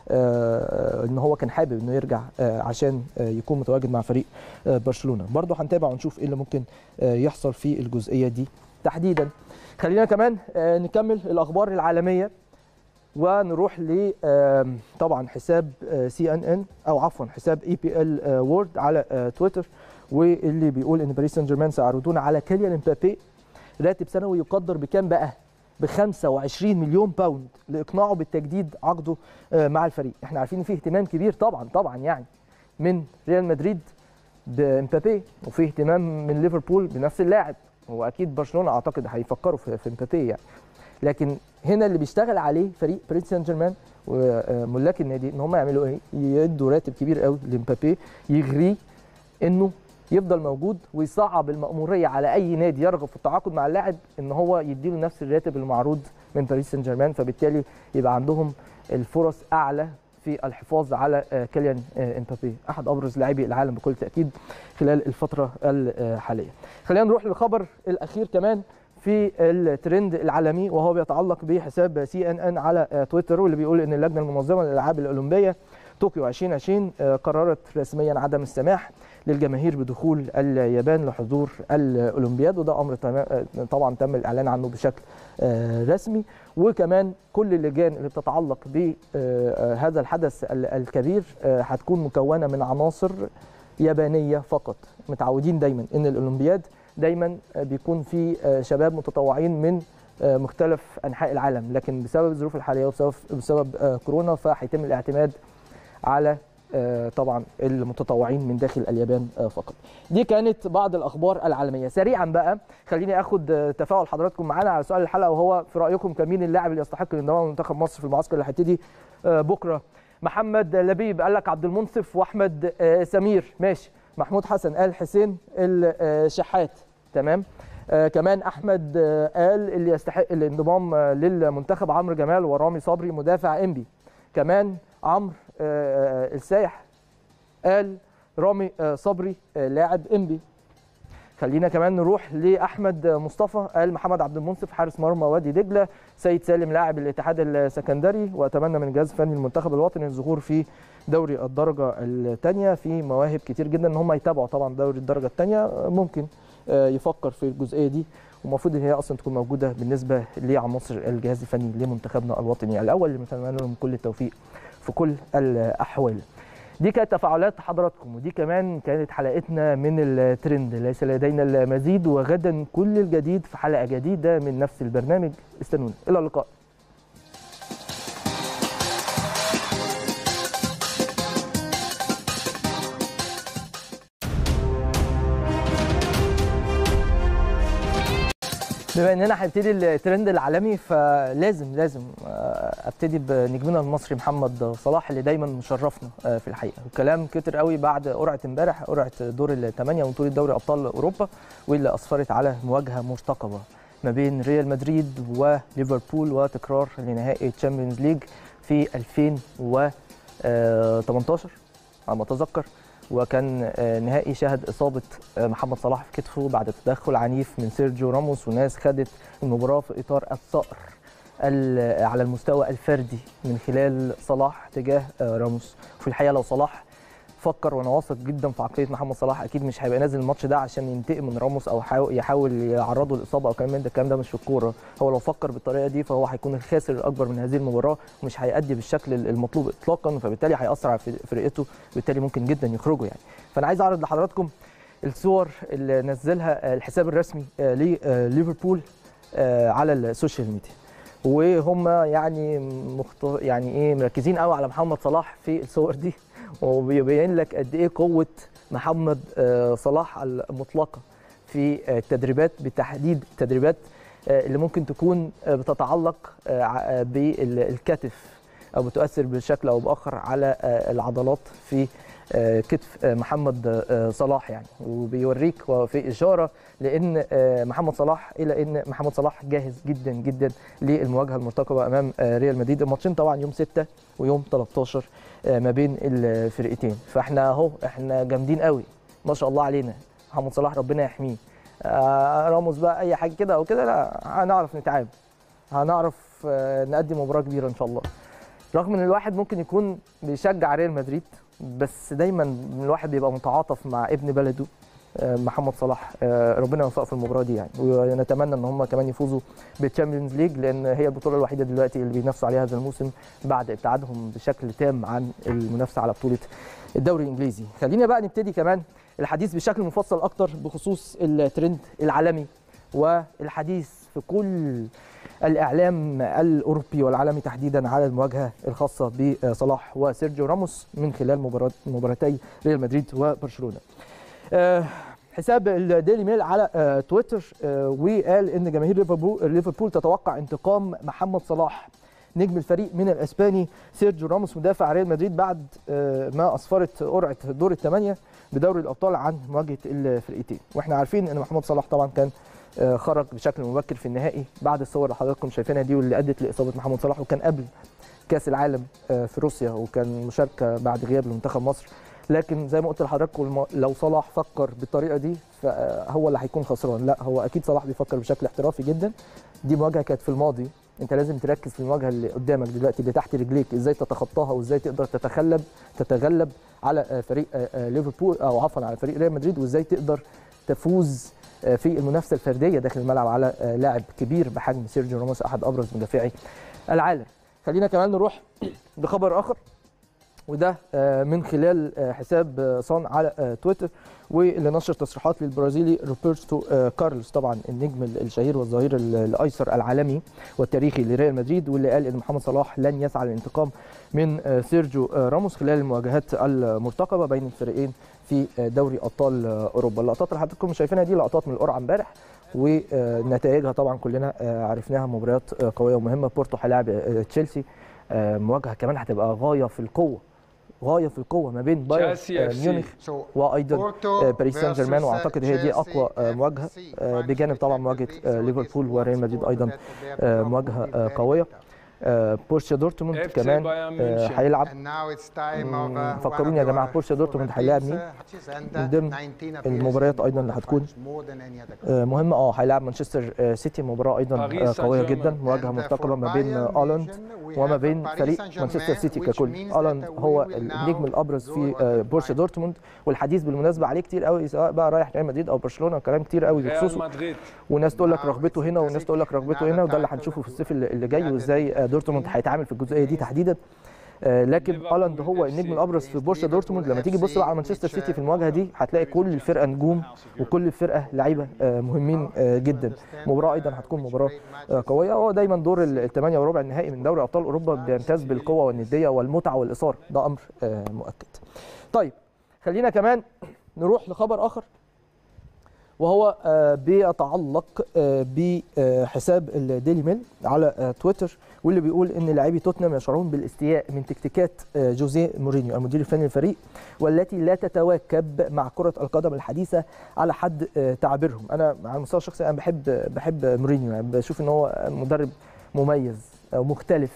آه، ان هو كان حابب انه يرجع آه، عشان آه، يكون متواجد مع فريق آه، برشلونه برضه هنتابع ونشوف ايه اللي ممكن آه، يحصل في الجزئيه دي تحديدا خلينا كمان آه، نكمل الاخبار العالميه ونروح ل آم، طبعا حساب سي ان ان او عفوا حساب اي بي ال وورد على آه، تويتر واللي بيقول ان باريس سان جيرمان سيعرضون على كيليان امبابي راتب سنوي يقدر بكام بقى؟ ب 25 مليون باوند لاقناعه بالتجديد عقده آه، مع الفريق، احنا عارفين ان في اهتمام كبير طبعا طبعا يعني من ريال مدريد بامبابي وفي اهتمام من ليفربول بنفس اللاعب هو اكيد برشلونه اعتقد هيفكروا في في امبابي يعني لكن هنا اللي بيشتغل عليه فريق باريس سان جيرمان وملاك النادي ان هم يعملوا ايه؟ يدوا راتب كبير قوي لمبابي يغريه انه يفضل موجود ويصعب المأمورية على أي نادي يرغب في التعاقد مع اللاعب إن هو يديله نفس الراتب المعروض من باريس سان جيرمان فبالتالي يبقى عندهم الفرص أعلى في الحفاظ على آه، كيليان آه، امبابي احد ابرز لاعبي العالم بكل تاكيد خلال الفتره الحاليه خلينا نروح للخبر الاخير كمان في الترند العالمي وهو بيتعلق بحساب سي ان ان على آه، تويتر واللي بيقول ان اللجنه المنظمه للالعاب الاولمبيه طوكيو 2020 آه، قررت رسميا عدم السماح للجماهير بدخول اليابان لحضور الاولمبياد وده امر تمام- آه، طبعا تم الاعلان عنه بشكل آه، رسمي وكمان كل اللجان اللي بتتعلق بهذا الحدث ال- الكبير آه، هتكون مكونه من عناصر يابانيه فقط متعودين دايما ان الاولمبياد دايما آه، بيكون في آه، شباب متطوعين من آه، مختلف انحاء العالم لكن بسبب الظروف الحاليه وبسبب بسبب آه، كورونا فهيتم الاعتماد على آه، طبعا المتطوعين من داخل اليابان آه، فقط دي كانت بعض الاخبار العالميه سريعا بقى خليني اخد آه، تفاعل حضراتكم معانا على سؤال الحلقه وهو في رايكم كمين اللاعب اللي يستحق الانضمام لمنتخب مصر في المعسكر اللي هيبتدي آه، بكره محمد لبيب قال لك عبد المنصف واحمد آه، سمير ماشي محمود حسن قال حسين الشحات تمام آه كمان احمد آه قال اللي يستحق الانضمام آه للمنتخب عمرو جمال ورامي صبري مدافع انبي كمان عمرو آه آه، السايح قال رامي آه صبري آه لاعب انبي خلينا كمان نروح لاحمد مصطفى قال محمد عبد المنصف حارس مرمى وادي دجله سيد سالم لاعب الاتحاد السكندري واتمنى من الجهاز الفني المنتخب الوطني الظهور في دوري الدرجه الثانيه في مواهب كتير جدا ان هم يتابعوا طبعا دوري الدرجه الثانيه ممكن آه، يفكر في الجزئيه دي ومفروض ان هي اصلا تكون موجوده بالنسبه لعناصر الجهاز الفني لمنتخبنا الوطني الاول اللي بنتمنى لهم كل التوفيق في كل الاحوال دي كانت تفاعلات حضراتكم ودي كمان كانت حلقتنا من الترند ليس لدينا المزيد وغدا كل الجديد في حلقه جديده من نفس البرنامج استنونا الى اللقاء بما اننا هنبتدي الترند العالمي فلازم لازم آه، ابتدي بنجمنا المصري محمد صلاح اللي دايما مشرفنا آه، في الحقيقه والكلام كتر قوي بعد قرعه امبارح قرعه دور الثمانيه من بطوله دوري ابطال اوروبا واللي اسفرت على مواجهه مرتقبه ما بين ريال مدريد وليفربول وتكرار لنهائي تشامبيونز ليج في 2018 على ما اتذكر وكان آه، نهائي شهد اصابه آه، محمد صلاح في كتفه بعد تدخل عنيف من سيرجيو راموس وناس خدت المباراه في اطار الثأر ال- على المستوى الفردي من خلال صلاح تجاه آه، راموس وفي الحقيقه لو صلاح فكر وانا واثق جدا في عقليه محمد صلاح اكيد مش هيبقى نازل الماتش ده عشان ينتقم من راموس او حاو- يحاول يعرضه لاصابه او كلام من ده الكلام ده مش في الكوره هو لو فكر بالطريقه دي فهو هيكون الخاسر الاكبر من هذه المباراه ومش هيأدي بالشكل المطلوب اطلاقا فبالتالي هيأثر على فرقته وبالتالي ممكن جدا يخرجوا يعني فانا عايز اعرض لحضراتكم الصور اللي نزلها الحساب الرسمي لليفربول على السوشيال ميديا وهم يعني مخت... يعني ايه مركزين قوي على محمد صلاح في الصور دي وبيبين لك قد ايه قوه محمد آه، صلاح المطلقه في آه، التدريبات بالتحديد التدريبات آه، اللي ممكن تكون آه، بتتعلق آه، ع- بالكتف او بتؤثر بشكل او باخر على آه، العضلات في آه، كتف آه، محمد آه، صلاح يعني وبيوريك وفي اشاره لان آه، محمد صلاح الى ان محمد صلاح جاهز جدا جدا للمواجهه المرتقبه امام آه، ريال مدريد الماتشين طبعا يوم 6 ويوم 13 آه، ما بين الفرقتين فاحنا اهو احنا جامدين قوي ما شاء الله علينا محمد صلاح ربنا يحميه آه، راموس بقى اي حاجه كده او كده لا هنعرف نتعامل هنعرف آه، نقدم مباراه كبيره ان شاء الله رغم ان الواحد ممكن يكون بيشجع ريال مدريد بس دايما الواحد بيبقى متعاطف مع ابن بلده آه، محمد صلاح آه، ربنا يوفقه في المباراه دي يعني ونتمنى ان هم كمان يفوزوا بالتشامبيونز ليج لان هي البطوله الوحيده دلوقتي اللي بينافسوا عليها هذا الموسم بعد ابتعادهم بشكل تام عن المنافسه على بطوله الدوري الانجليزي خلينا بقى نبتدي كمان الحديث بشكل مفصل اكتر بخصوص الترند العالمي والحديث في كل الاعلام الاوروبي والعالمي تحديدا على المواجهه الخاصه بصلاح وسيرجيو راموس من خلال مباراه مباراتي ريال مدريد وبرشلونه. آه، حساب الديلي ميل على آه، تويتر آه، وقال ان جماهير ليفربول ليفربول تتوقع انتقام محمد صلاح نجم الفريق من الاسباني سيرجيو راموس مدافع ريال مدريد بعد آه، ما اسفرت قرعه دور الثمانيه بدوري الابطال عن مواجهه الفرقتين واحنا عارفين ان محمد صلاح طبعا كان آه، خرج بشكل مبكر في النهائي بعد الصور اللي حضراتكم شايفينها دي واللي ادت لاصابه محمد صلاح وكان قبل كاس العالم آه، في روسيا وكان مشاركه بعد غياب لمنتخب مصر لكن زي ما قلت لحضراتكم الم- لو صلاح فكر بالطريقه دي فهو اللي هيكون خسران لا هو اكيد صلاح بيفكر بشكل احترافي جدا دي مواجهه كانت في الماضي انت لازم تركز في المواجهه اللي قدامك دلوقتي اللي تحت رجليك ازاي تتخطاها وازاي تقدر تتغلب تتغلب على آه، فريق آه، آه، ليفربول او عفوا على فريق ريال مدريد وازاي تقدر تفوز آه، في المنافسه الفرديه داخل الملعب على آه، لاعب كبير بحجم سيرجيو راموس احد ابرز مدافعي العالم خلينا كمان نروح لخبر اخر وده آه، من خلال آه، حساب آه، صان على آه، تويتر واللي نشر تصريحات للبرازيلي روبرتو آه، كارلوس طبعا النجم الشهير والظهير ال- الايسر العالمي والتاريخي لريال مدريد واللي قال ان محمد صلاح لن يسعى للانتقام من آه، سيرجيو آه، راموس خلال المواجهات المرتقبه بين الفريقين في آه، دوري ابطال آه، اوروبا اللقطات اللي حضراتكم شايفينها دي لقطات من القرعه امبارح ونتائجها طبعا كلنا آه، عرفناها مباريات آه، قويه ومهمه بورتو هيلاعب آه، تشيلسي آه، مواجهه كمان هتبقى غايه في القوه غايه في القوه ما بين بايرن تشيلسي آه، FC. ميونخ So وايضا Porto آه، باريس سان جيرمان versus واعتقد هي دي اقوى آه، Chelsea مواجهه FC. آه، بجانب طبعا مواجهه آه، ليفربول وريال مدريد ايضا آه، مواجهه آه، قويه آه، بورسيا دورتموند FC كمان بايرن آه، ميونشن. هيلعب And now it's time مم، of, uh, فكروني one يا of جماعة your بورسيا دورتموند هيلاعب مين؟ matches and, من uh, ضمن 19 appearances المباريات in أيضا اللي World هتكون Finals, more than any other آه، مهمة اه هيلاعب مانشستر آه، سيتي مباراة أيضا آه، باريس قوية سان جدا جيرمان. مواجهة And, uh, مرتقبة for ما بين Bayern آه، أولاند Munich, we وما have بين Paris فريق Saint-Germain, مانشستر سيتي which ككل means أولاند that we هو will النجم now الأبرز go في on آه، the بورسيا final. دورتموند والحديث بالمناسبة عليه كتير قوي سواء بقى رايح ريال مدريد أو برشلونة كلام كتير قوي ريال بخصوصه مدريد وناس تقول لك Now رغبته it's هنا وناس تقول لك interesting. رغبته هنا وده اللي هنشوفه في الصيف اللي اللي جاي وازاي آه، دورتموند هيتعامل في الجزئيه دي تحديدا آه، لكن ليفربول اولاند هو FC. النجم الابرز في بورسيا دورتموند لما تيجي تبص بقى على مانشستر سيتي في المواجهه دي هتلاقي كل الفرقه نجوم وكل الفرقه لعيبه آه، مهمين آه، جدا مباراه ايضا هتكون مباراه آه، قويه هو دايما دور الثمانيه وربع النهائي من دوري ابطال اوروبا بيمتاز بالقوه والنديه والمتعه والاثاره ده امر آه، مؤكد طيب خلينا كمان نروح لخبر اخر وهو آه، بيتعلق آه، بحساب الديلي ميل على آه، تويتر واللي بيقول ان لاعبي توتنهام يشعرون بالاستياء من تكتيكات آه، جوزيه مورينيو المدير الفني للفريق والتي لا تتواكب مع كره القدم الحديثه على حد آه، تعبيرهم انا على المستوى الشخصي انا بحب بحب مورينيو يعني بشوف ان هو مدرب مميز او مختلف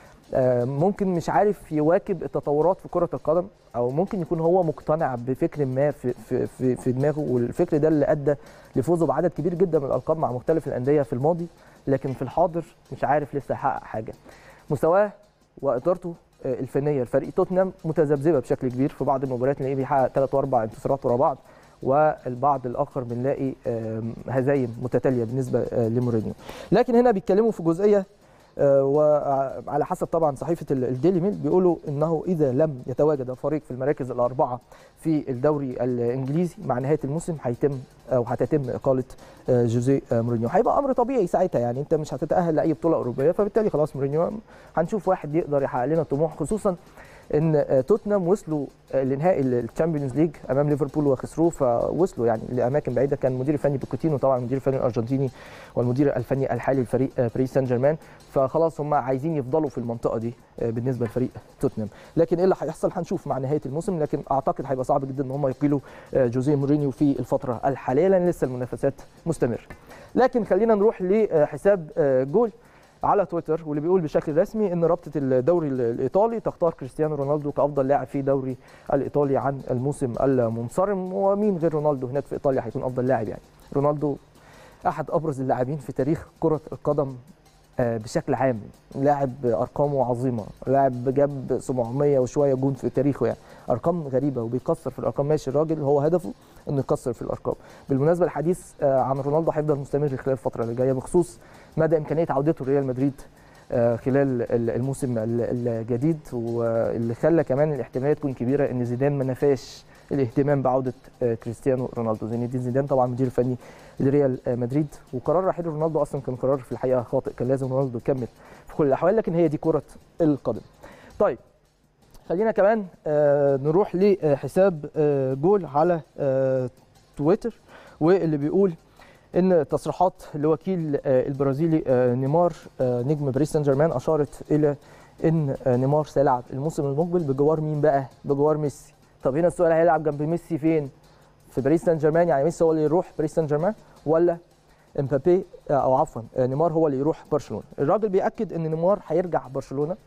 آه، ممكن مش عارف يواكب التطورات في كرة القدم او ممكن يكون هو مقتنع بفكر ما في في في, في دماغه والفكر ده اللي ادى لفوزه بعدد كبير جدا من الالقاب مع مختلف الانديه في الماضي لكن في الحاضر مش عارف لسه يحقق حاجه مستواه وادارته آه، الفنيه لفريق توتنهام متذبذبه بشكل كبير في بعض المباريات نلاقيه بيحقق ثلاث واربع انتصارات ورا بعض والبعض الاخر بنلاقي آم، هزايم متتاليه بالنسبه آه، لمورينيو لكن هنا بيتكلموا في جزئيه آه، وعلى حسب طبعا صحيفه ال- الديلي ميل بيقولوا انه اذا لم يتواجد الفريق في المراكز الاربعه في الدوري الانجليزي مع نهايه الموسم هيتم او هتتم اقاله آه، جوزيه آه، مورينيو هيبقى امر طبيعي ساعتها يعني انت مش هتتاهل لاي بطوله اوروبيه فبالتالي خلاص مورينيو هنشوف واحد يقدر يحقق لنا طموح خصوصا ان آه، توتنهام وصلوا آه، لنهائي الشامبيونز ليج امام ليفربول وخسروه فوصلوا يعني لاماكن بعيده كان المدير الفني بوكوتينو طبعا المدير الفني الارجنتيني والمدير الفني الحالي لفريق آه، باريس سان جيرمان فخلاص هم عايزين يفضلوا في المنطقه دي آه، بالنسبه لفريق توتنهام لكن ايه اللي هيحصل هنشوف مع نهايه الموسم لكن اعتقد هيبقى صعب جدا ان هم يقيلوا آه، جوزيه مورينيو في الفتره الحاليه لان لسه المنافسات مستمره لكن خلينا نروح لحساب آه، جول على تويتر واللي بيقول بشكل رسمي ان رابطه الدوري الايطالي تختار كريستيانو رونالدو كافضل لاعب في دوري الايطالي عن الموسم المنصرم ومين غير رونالدو هناك في ايطاليا هيكون افضل لاعب يعني رونالدو احد ابرز اللاعبين في تاريخ كره القدم آه، بشكل عام لاعب ارقامه عظيمه لاعب جاب 700 وشويه جون في تاريخه يعني ارقام غريبه وبيكسر في الارقام ماشي الراجل هو هدفه انه يكسر في الارقام بالمناسبه الحديث آه، عن رونالدو هيفضل مستمر خلال الفتره اللي جايه بخصوص مدى امكانيه عودته لريال مدريد آه، خلال ال- الموسم ال- الجديد واللي خلى كمان الاحتماليه تكون كبيره ان زيدان ما نفاش الاهتمام بعوده آه، كريستيانو رونالدو زين الدين زيدان طبعا مدير الفني لريال آه، مدريد وقرار رحيل رونالدو اصلا كان قرار في الحقيقه خاطئ كان لازم رونالدو يكمل في كل الاحوال لكن هي دي كره القدم طيب خلينا كمان آه، نروح لحساب آه، جول على آه، تويتر واللي بيقول ان تصريحات لوكيل آه، البرازيلي آه، نيمار آه، نجم باريس سان جيرمان اشارت الى ان آه، نيمار سيلعب الموسم المقبل بجوار مين بقى؟ بجوار ميسي. طب هنا السؤال هيلعب جنب ميسي فين؟ في باريس سان جيرمان يعني ميسي هو اللي يروح باريس سان جيرمان ولا امبابي آه، او عفوا آه، نيمار هو اللي يروح برشلونه. الراجل بياكد ان نيمار هيرجع برشلونه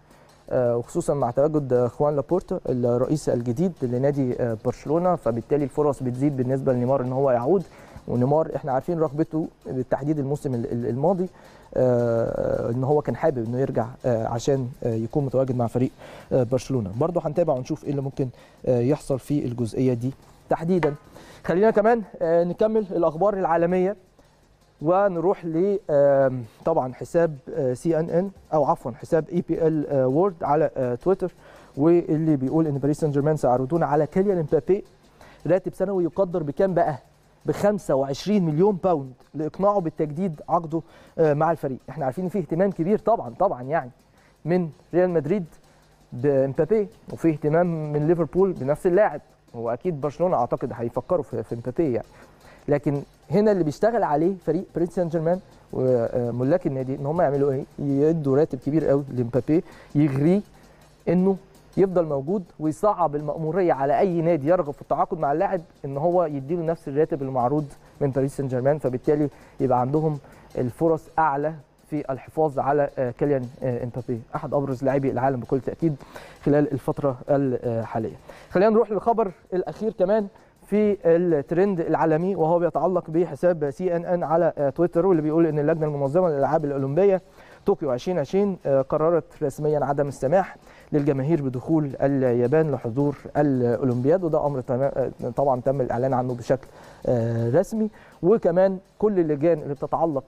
آه، وخصوصا مع تواجد آه، خوان لابورتا الرئيس الجديد لنادي آه، برشلونه فبالتالي الفرص بتزيد بالنسبه لنيمار ان هو يعود ونيمار احنا عارفين رغبته بالتحديد الموسم ال- ال- الماضي آه، ان هو كان حابب انه يرجع آه، عشان آه، يكون متواجد مع فريق آه، برشلونه برضه هنتابع ونشوف ايه اللي ممكن آه، يحصل في الجزئيه دي تحديدا خلينا كمان آه، نكمل الاخبار العالميه ونروح ل آم، طبعا حساب سي ان ان او عفوا حساب اي بي ال وورد على آه، تويتر واللي بيقول ان باريس سان جيرمان سيعرضون على كيليان امبابي راتب سنوي يقدر بكام بقى؟ ب 25 مليون باوند لاقناعه بالتجديد عقده آه، مع الفريق، احنا عارفين ان في اهتمام كبير طبعا طبعا يعني من ريال مدريد بامبابي وفي اهتمام من ليفربول بنفس اللاعب هو اكيد برشلونه اعتقد هيفكروا في في امبابي يعني لكن هنا اللي بيشتغل عليه فريق باريس سان جيرمان وملاك النادي ان هم يعملوا ايه؟ يدوا راتب كبير قوي لمبابي يغريه انه يفضل موجود ويصعب المأمورية على أي نادي يرغب في التعاقد مع اللاعب إن هو يديله نفس الراتب المعروض من باريس سان جيرمان فبالتالي يبقى عندهم الفرص أعلى في الحفاظ على آه، كيليان آه، امبابي أحد أبرز لاعبي العالم بكل تأكيد خلال الفترة الحالية. خلينا نروح للخبر الأخير كمان في الترند العالمي وهو بيتعلق بحساب سي ان ان على آه، تويتر واللي بيقول ان اللجنه المنظمه للالعاب الاولمبيه طوكيو 2020 آه، قررت رسميا عدم السماح للجماهير بدخول اليابان لحضور الاولمبياد وده امر تما- آه، طبعا تم الاعلان عنه بشكل آه، رسمي وكمان كل اللجان اللي بتتعلق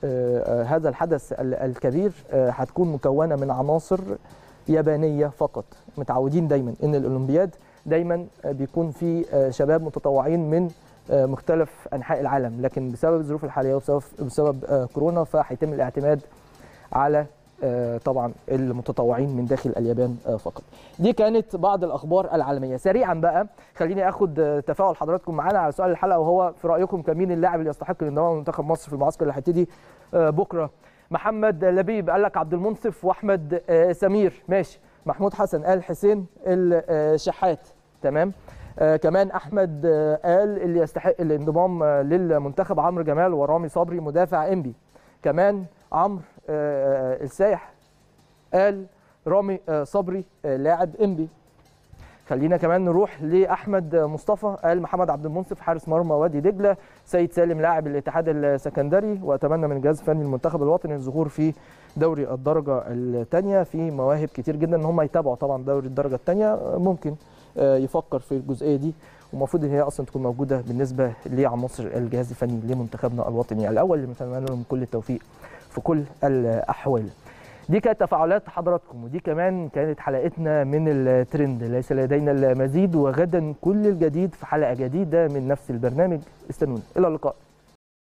بهذا الحدث ال- الكبير آه، هتكون مكونه من عناصر يابانيه فقط متعودين دايما ان الاولمبياد دايما آه، بيكون في آه، شباب متطوعين من آه، مختلف انحاء العالم لكن بسبب الظروف الحاليه وبسبب بسبب آه، كورونا فهيتم الاعتماد على آه، طبعا المتطوعين من داخل اليابان آه، فقط دي كانت بعض الاخبار العالميه سريعا بقى خليني اخد آه، تفاعل حضراتكم معانا على سؤال الحلقه وهو في رايكم كان مين اللاعب اللي يستحق الانضمام لمنتخب مصر في المعسكر اللي هيبتدي آه، بكره محمد لبيب قال لك عبد المنصف واحمد آه، سمير ماشي محمود حسن قال حسين الشحات تمام آه كمان احمد آه قال اللي يستحق الانضمام آه للمنتخب عمرو جمال ورامي صبري مدافع انبي كمان عمرو آه آه، السايح قال رامي آه صبري آه لاعب انبي خلينا كمان نروح لاحمد مصطفى قال محمد عبد المنصف حارس مرمى وادي دجله سيد سالم لاعب الاتحاد السكندري واتمنى من الجهاز الفني للمنتخب الوطني الظهور في دوري الدرجه الثانيه في مواهب كتير جدا ان هم يتابعوا طبعا دوري الدرجه الثانيه ممكن آه، يفكر في الجزئيه دي ومفروض ان هي اصلا تكون موجوده بالنسبه لعناصر الجهاز الفني لمنتخبنا الوطني الاول اللي نتمنى لهم كل التوفيق في كل الاحوال دي كانت تفاعلات حضراتكم ودي كمان كانت حلقتنا من الترند ليس لدينا المزيد وغدا كل الجديد في حلقه جديده من نفس البرنامج استنونا الى اللقاء